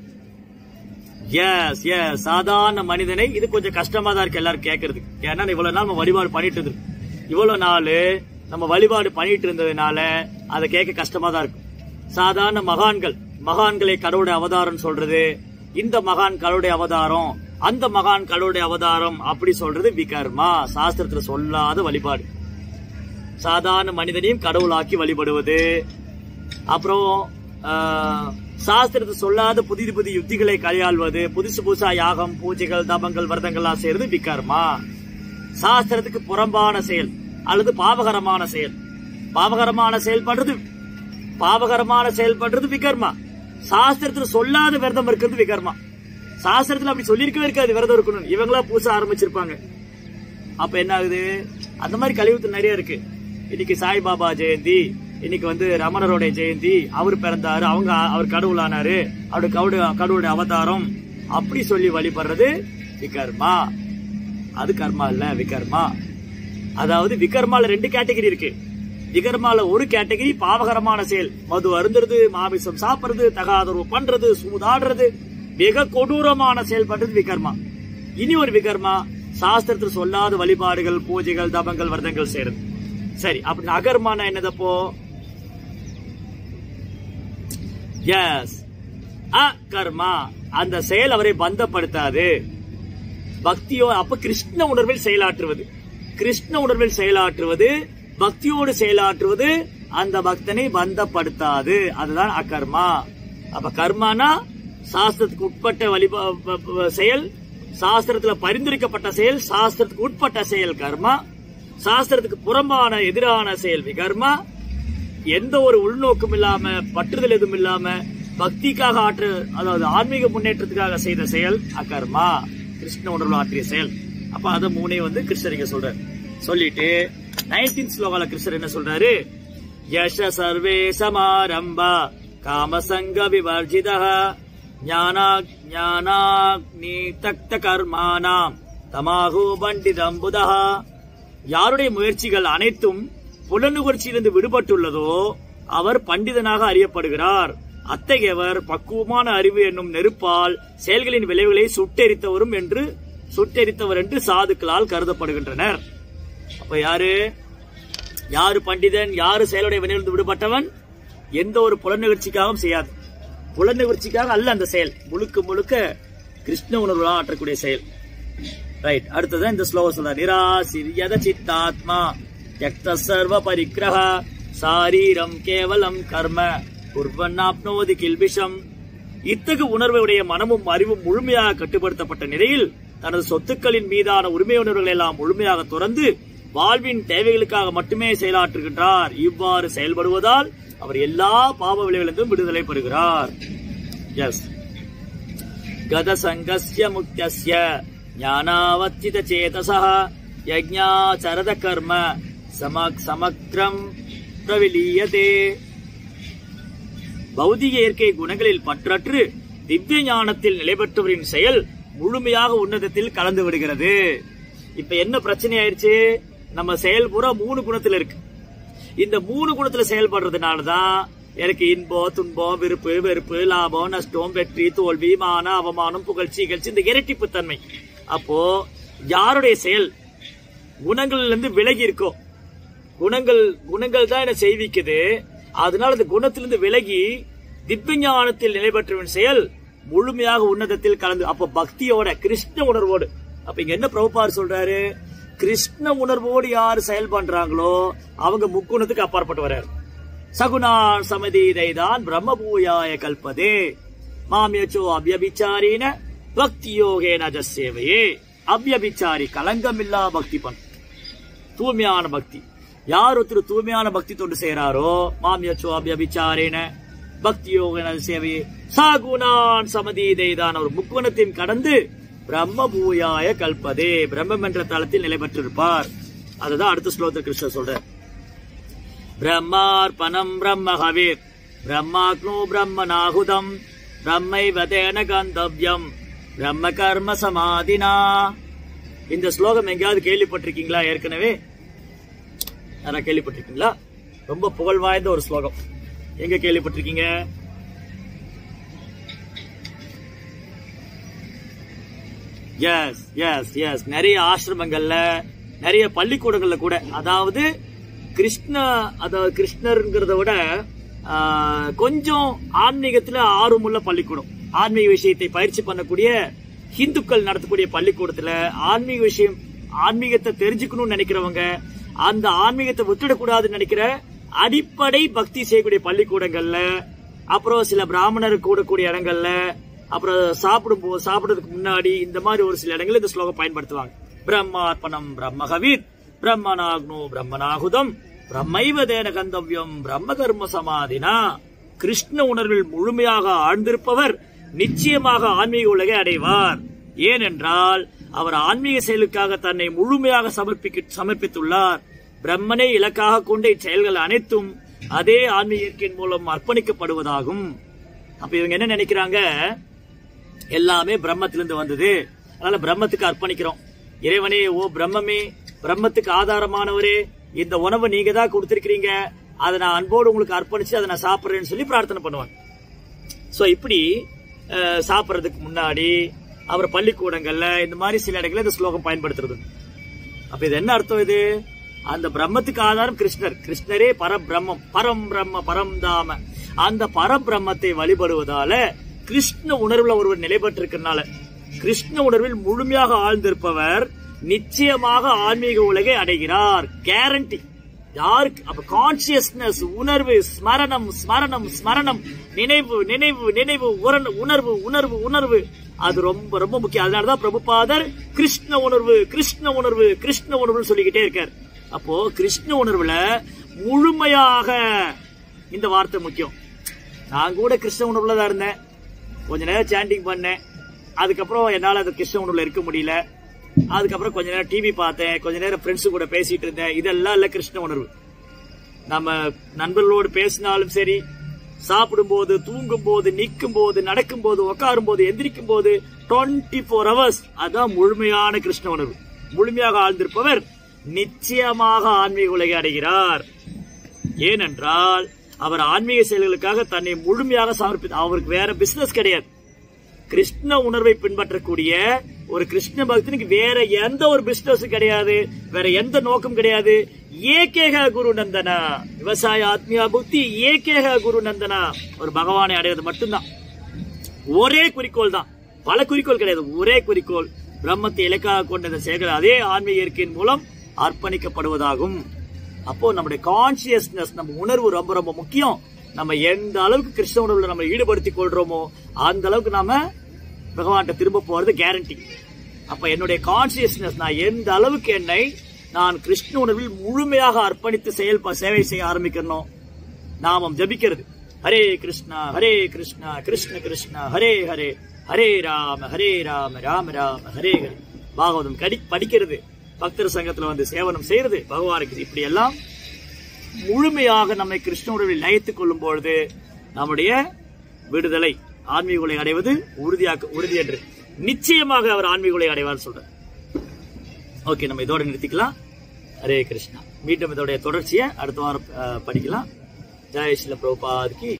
எஸ் எஸ் சாதாரண மனிதனை இது கொஞ்சம் கஷ்டமா தான் இருக்கு எல்லாரும் கேட்கறதுக்கு ஏன்னா இவ்வளவு நாள் நம்ம வழிபாடு பண்ணிட்டு இருக்கு இவ்வளவு நாள் நம்ம வழிபாடு பண்ணிட்டு இருந்ததுனால அதை கேட்க கஷ்டமா தான் இருக்கும் சாதாரண மகான்கள் மகான்களை கடவுளுடைய அவதாரம் சொல்றது இந்த மகான் கடவுளுடைய அவதாரம் அந்த மகான் கடவுளுடைய அவதாரம் அப்படி சொல்றது விகர்மா சாஸ்திரத்துல சொல்லாத வழிபாடு சாதாரண மனிதனையும் கடவுளாக்கி வழிபடுவது அப்புறம் ஆஹ், சாஸ்திரத்தை சொல்லாத புதிய புதிய யுக்திகளை கையாள்வது புதுசு புதுசா யாகம் பூஜைகள் தபங்கள் விரதங்கள்லாம் செய்யறது விகர்மா சாஸ்திரத்துக்கு புறம்பான செயல் அல்லது பாவகரமான செயல் பாவகரமான செயல் பண்றது பாவகரமான செயல் பண்றது விகர்மா சாஸ்திரத்துல சொல்லாத விரதம் இருக்கிறது விகர்மா சாஸ்திரத்துல அப்படி சொல்லியிருக்கவே இருக்காது விரதம் இருக்கணும் இவங்களா புதுசா ஆரம்பிச்சிருப்பாங்க அப்ப என்ன ஆகுது அந்த மாதிரி கலியுகத்தில் நிறைய இருக்கு இன்னைக்கு சாய்பாபா ஜெயந்தி இன்னைக்கு வந்து ரமணருடைய ஜெயந்தி அவர் பிறந்தாரு அவங்க அவர் கடவுளானாரு அவருடைய கடவுள் கடவுளுடைய அவதாரம் அப்படி சொல்லி வழிபடுறது விகர்மா அது கர்மா இல்ல விகர்மா அதாவது விகர்மால ரெண்டு கேட்டகரி இருக்கு விகர்மால ஒரு கேட்டகரி பாவகரமான செயல் மது அருந்துறது மாமிசம் சாப்பிடுறது தகாதரவு பண்றது சூதாடுறது மிக கொடூரமான செயல் பண்றது விகர்மா இனி ஒரு விகர்மா சாஸ்திரத்தில் சொல்லாத வழிபாடுகள் பூஜைகள் தபங்கள் விரதங்கள் செய்யறது சரி அப்படி அகர்மான என்னதப்போ எஸ் அகர்மா அந்த செயல் அவரை பந்தப்படுத்தாது பக்தியோ அப்ப கிருஷ்ண உணர்வில் செயலாற்றுவது கிருஷ்ண உணர்வில் செயலாற்றுவது பக்தியோடு செயலாற்றுவது அந்த பக்தனை பந்தப்படுத்தாது அதுதான் அகர்மா அப்ப கர்மானா சாஸ்திரத்துக்கு உட்பட்ட வழிபா ப- ப- செயல் சாஸ்திரத்துல பரிந்துரைக்கப்பட்ட செயல் சாஸ்திரத்துக்கு உட்பட்ட செயல் கர்மா சாஸ்திரத்துக்கு புறம்பான எதிரான செயல் விகர்மா எந்த ஒரு உள்நோக்கும் இல்லாம பற்றுதல் எதுவும் இல்லாம பக்திக்காக ஆற்று அதாவது ஆன்மீக முன்னேற்றத்துக்காக செய்த செயல் அகர்மா கிருஷ்ண உணர்வு ஆற்றிய செயல் அப்ப அத மூணே வந்து கிருஷ்ணர் இங்க சொல்றாரு சொல்லிட்டு நைன்டீன் ஸ்லோகால கிருஷ்ணர் என்ன சொல்றாரு யஷ சர்வே சமாரம்பா காமசங்க விவர்ஜித ஞானா ஞானாக்னி தக்த கர்மானாம் தமாகு பண்டிதம்புதா யாருடைய முயற்சிகள் அனைத்தும் புலனுகர்ச்சியிலிருந்து விடுபட்டுள்ளதோ அவர் பண்டிதனாக அறியப்படுகிறார் அத்தகையவர் பக்குவமான அறிவு என்னும் நெருப்பால் செயல்களின் விளைவுகளை சுட்டெரித்தவரும் என்று சுட்டெரித்தவர் என்று சாதுக்களால் கருதப்படுகின்றனர் அப்ப யாரு யாரு பண்டிதன் யாரு செயலுடைய வினையிலிருந்து விடுபட்டவன் எந்த ஒரு புலநிகழ்ச்சிக்காகவும் செய்யாது புலநிகழ்ச்சிக்காக அல்ல அந்த செயல் முழுக்க முழுக்க கிருஷ்ண உணர்வுலாம் ஆற்றக்கூடிய செயல் ரைட் அடுத்தது இந்த ஸ்லோகம் சொல்ற நிராசிரியத சித்தாத்மா யக்த சர்வ பரிக்கிரக சாரீரம் கேவலம் கர்ம குர்வன்னாப்னோதி கில்பிஷம் இத்தகு உணர்வுடைய மனமும் அறிவும் முழுமையாக கட்டுப்படுத்தப்பட்ட நிலையில் தனது சொத்துக்களின் மீதான உரிமை உணர்வுகளை எல்லாம் முழுமையாக துறந்து வாழ்வின் தேவைகளுக்காக மட்டுமே செயலாற்றுகின்றார் இவ்வாறு செயல்படுவதால் அவர் எல்லா பாவ விளைவுகளிலிருந்தும் விடுதலை பெறுகிறார் எஸ் गतसङ्गस्य मुक्त्यस्य ज्ञानावच्चितचेतसः यज्ञाचरद कर्म समक् समग्रम् பிரவிலியதே பௌதிக இயற்கை குணங்களில் பற்றற்று திவ்ய ஞானத்தில் நிலை பெற்றவரின் செயல் முழுமையாக உன்னதத்தில் கலந்து விடுகிறது இப்ப என்ன பிரச்சனை ஆயிருச்சு நம்ம செயல் பூரா மூணு குணத்துல இருக்கு இந்த மூணு குணத்துல செயல்படுறதுனாலதான் எனக்கு இன்பம் துன்பம் விருப்பு வெறுப்பு லாபம் நஷ்டம் வெற்றி தோல்வி மான அவமானம் புகழ்ச்சி இகழ்ச்சி இந்த இரட்டிப்பு தன்மை அப்போ யாருடைய செயல் குணங்கள்ல இருந்து விலகி இருக்கோ குணங்கள் குணங்கள் தான் என்ன செய்விக்குது அதனால அந்த குணத்திலிருந்து விலகி திவ்ய ஞானத்தில் நிலை பெற்றவன் செயல் முழுமையாக உன்னதத்தில் கலந்து அப்ப பக்தியோட கிருஷ்ண உணர்வோடு அப்ப இங்க என்ன பிரபுபார் சொல்றாரு கிருஷ்ண உணர்வோடு யார் செயல் பண்றாங்களோ அவங்க முக்குணத்துக்கு அப்பாற்பட்டு வர்றாரு சகுணான் சமதீதை தான் பிரம்மபூயாய கல்பதே மாமியச்சோ அவ்யபிச்சாரின பக்தி யோகே நஜசேவையே அவ்யபிச்சாரி கலங்கமில்லா பக்தி பண்ணு தூய்மையான பக்தி யார் ஒருத்தர் தூய்மையான பக்தி தொண்டு செய்யறாரோ மாமியச்சோ அபியபிச்சாரேன பக்தி யோக சேவையை சாகுணான் சமதீதைதான் ஒரு முக்குணத்தையும் கடந்து பிரம்ம பூயாய கல்பதே பிரம்மம் என்ற தளத்தில் நிலை பெற்றிருப்பார் அதுதான் அடுத்த ஸ்லோகத்தில் கிருஷ்ணர் சொல்றார் பிரம்மார்ப்பணம் பிரம்ம ஹவிர் பிரம்மாக்னோ பிரம்ம நாகுதம் பிரம்மைவ தேன கந்தவ்யம் பிரம்ம கர்ம சமாதினா இந்த ஸ்லோகம் எங்கேயாவது கேள்விப்பட்டிருக்கீங்களா ஏற்கனவே யாரா கேள்விப்பட்டிருக்கீங்களா ரொம்ப புகழ் வாய்ந்த ஒரு ஸ்லோகம் எங்க கேள்விப்பட்டிருக்கீங்க எஸ் எஸ் எஸ் நிறைய ஆசிரமங்கள்ல நிறைய பள்ளிக்கூடங்கள்ல கூட அதாவது கிருஷ்ண அதாவது கிருஷ்ணருங்கிறத விட ஆ, கொஞ்சம் ஆன்மீகத்துல ஆர்வமுள்ள பள்ளிக்கூடம் ஆன்மீக விஷயத்தை பயிற்சி பண்ணக்கூடிய இந்துக்கள் நடத்தக்கூடிய பள்ளிக்கூடத்துல ஆன்மீக விஷயம் ஆன்மீகத்தை தெரிஞ்சுக்கணும்னு நினைக்கிறவங்க அந்த ஆன்மீகத்தை விட்டுடக்கூடாதுன்னு நினைக்கிற அடிப்படை பக்தி செய்யக்கூடிய பள்ளிக்கூடங்கள்ல அப்புறம் சில பிராமணர் கூடக்கூடிய இடங்கள்ல அப்புறம் சாப்பிடும் போது சாப்பிடுறதுக்கு முன்னாடி இந்த மாதிரி ஒரு சில இடங்கள்ல இந்த ஸ்லோகம் பயன்படுத்துவாங்க பிரம்மார்ப்பணம் பிரம்மகவீர் பிரம்மனாக்னோ பிரம்மனாகுதம் பிரம்மைவதேன கந்தவ்யம் பிரம்ம கர்ம சமாதினா கிருஷ்ண உணர்வில் முழுமையாக ஆழ்ந்திருப்பவர் நிச்சயமாக ஆன்மீக உலகை அடைவார் ஏனென்றால் அவர் ஆன்மீக செயலுக்காக தன்னை முழுமையாக சமர்ப்பிக்க சமர்ப்பித்துள்ளார் பிரம்மனை இலக்காக கொண்ட இச்செயல்கள் அனைத்தும் அதே ஆன்மீக இயற்கையின் மூலம் அர்ப்பணிக்கப்படுவதாகும் அப்ப இவங்க என்ன நினைக்கிறாங்க எல்லாமே பிரம்மத்திலிருந்து வந்தது அதனால பிரம்மத்துக்கு அர்ப்பணிக்கிறோம் இறைவனே ஓ பிரம்மமே பிரம்மத்துக்கு ஆதாரமானவரே இந்த உணவை நீங்க தான் கொடுத்திருக்கிறீங்க அதை நான் அன்போடு உங்களுக்கு அர்ப்பணிச்சு அதை நான் சாப்பிடுறேன்னு சொல்லி பிரார்த்தனை பண்ணுவாங்க சோ இப்படி அஹ், சாப்பிடுறதுக்கு முன்னாடி அவர் பள்ளிக்கூடங்கள்ல இந்த மாதிரி சில இடங்கள்ல இந்த ஸ்லோகம் பயன்படுத்துறது அப்ப இது என்ன அர்த்தம் இது அந்த பிரம்மத்துக்கு ஆதாரம் கிருஷ்ணர் கிருஷ்ணரே பரபிரம்மம் பரம் பிரம்ம பரம் தாம அந்த பரபிரம்மத்தை வழிபடுவதால கிருஷ்ண உணர்வுல ஒருவர் நிலை பெற்றிருக்கிறனால கிருஷ்ண உணர்வில் முழுமையாக ஆழ்ந்திருப்பவர் நிச்சயமாக ஆன்மீக உலகை அடைகிறார் கேரண்டி யாருக்கு அப்ப கான்சியஸ்னஸ் உணர்வு ஸ்மரணம் ஸ்மரணம் ஸ்மரணம் நினைவு நினைவு நினைவு உரண்- உணர்வு உணர்வு உணர்வு அது ரொம்ப ரொம்ப முக்கியம் அதனாலதான் பிரபுபாதர் கிருஷ்ண உணர்வு கிருஷ்ண உணர்வு கிருஷ்ண உணர்வுன்னு சொல்லிக்கிட்டே இருக்கார் அப்போ கிருஷ்ண உணர்வுல முழுமையாக இந்த வார்த்தை முக்கியம் நான் கூட கிருஷ்ண உணர்வுல தான் இருந்தேன் கொஞ்ச நேரம் சாண்டிங் பண்ணேன் அதுக்கப்புறம் என்னால அந்த கிருஷ்ண உணர்வுல இருக்க முடியல அதுக்கப்புறம் கொஞ்ச நேரம் டிவி பார்த்தேன் கொஞ்ச நேரம் ஃப்ரெண்ட்ஸ் கூட பேசிட்டு இருந்தேன் இதெல்லாம் இல்ல கிருஷ்ண உணர்வு நம்ம நண்பர்களோடு பேசினாலும் சரி சாப்பிடும் போது தூங்கும் போது நிற்கும் போது நடக்கும் போது உட்காரும் போது எந்திரிக்கும் போது டுவெண்ட்டி ஃபோர் ஹவர்ஸ் அதான் முழுமையான கிருஷ்ண உணர்வு முழுமையாக ஆழ்ந்திருப்பவர் நிச்சயமாக ஆன்மீக உலகை அடைகிறார் ஏனென்றால் அவர் ஆன்மீக செயல்களுக்காக தன்னை முழுமையாக சமர்ப்பித்தார் அவருக்கு வேற பிசினஸ் கிடையாது கிருஷ்ண உணர்வை பின்பற்றக்கூடிய ஒரு கிருஷ்ண பக்தனுக்கு வேற எந்த ஒரு பிசினஸ் கிடையாது வேற எந்த நோக்கம் கிடையாது ஏகேக குரு நந்தனா விவசாய ஆத்மியா புத்தி ஏகேக குரு நந்தனா ஒரு பகவானை அடைவது மட்டும்தான் ஒரே குறிக்கோள் தான் பல குறிக்கோள் கிடையாது ஒரே குறிக்கோள் பிரம்மத்தை இலக்காக கொண்ட இந்த சேகர அதே ஆன்மீக இயற்கையின் மூலம் அர்ப்பணிக்கப்படுவதாகும் அப்போ நம்முடைய கான்சியஸ்னஸ் நம்ம உணர்வு ரொம்ப ரொம்ப முக்கியம் நம்ம எந்த அளவுக்கு கிருஷ்ண உணர்வுல நம்ம ஈடுபடுத்திக் கொள்றோமோ அந்த அளவுக்கு நாம பகவான்கிட்ட திரும்ப போறது கேரண்டி அப்ப என்னுடைய கான்சியஸ்னஸ் நான் எந்த அளவுக்கு என்னை நான் கிருஷ்ண உணர்வில் முழுமையாக அர்ப்பணித்து செயல் சேவை செய்ய ஆரம்பிக்கணும் நாமம் ஜபிக்கிறது ஹரே கிருஷ்ணா ஹரே கிருஷ்ணா கிருஷ்ண கிருஷ்ணா ஹரே ஹரே ஹரே ராம ஹரே ராம ராம ராம ஹரே ஹரே பாகவதம் கடி படிக்கிறது பக்தர் சங்கத்துல வந்து சேவனம் செய்யறது பகவானுக்கு இப்படி எல்லாம் முழுமையாக நம்மை கிருஷ்ணனுடைய லயத்துக் கொள்ளும் பொழுது நம்முடைய விடுதலை ஆன்மீக உலை அடைவது உறுதியாக்க உறுதி என்று நிச்சயமாக அவர் ஆன்மீக உலை அடைவார் சொல்றார் ஓகே நம்ம இதோட நிறுத்திக்கலாம் ஹரே கிருஷ்ணா மீண்டும் இதோடைய தொடர்ச்சியை அடுத்த வாரம் அஹ், படிக்கலாம் ஜெய் ஸ்ரீல பிரபுபாத் கி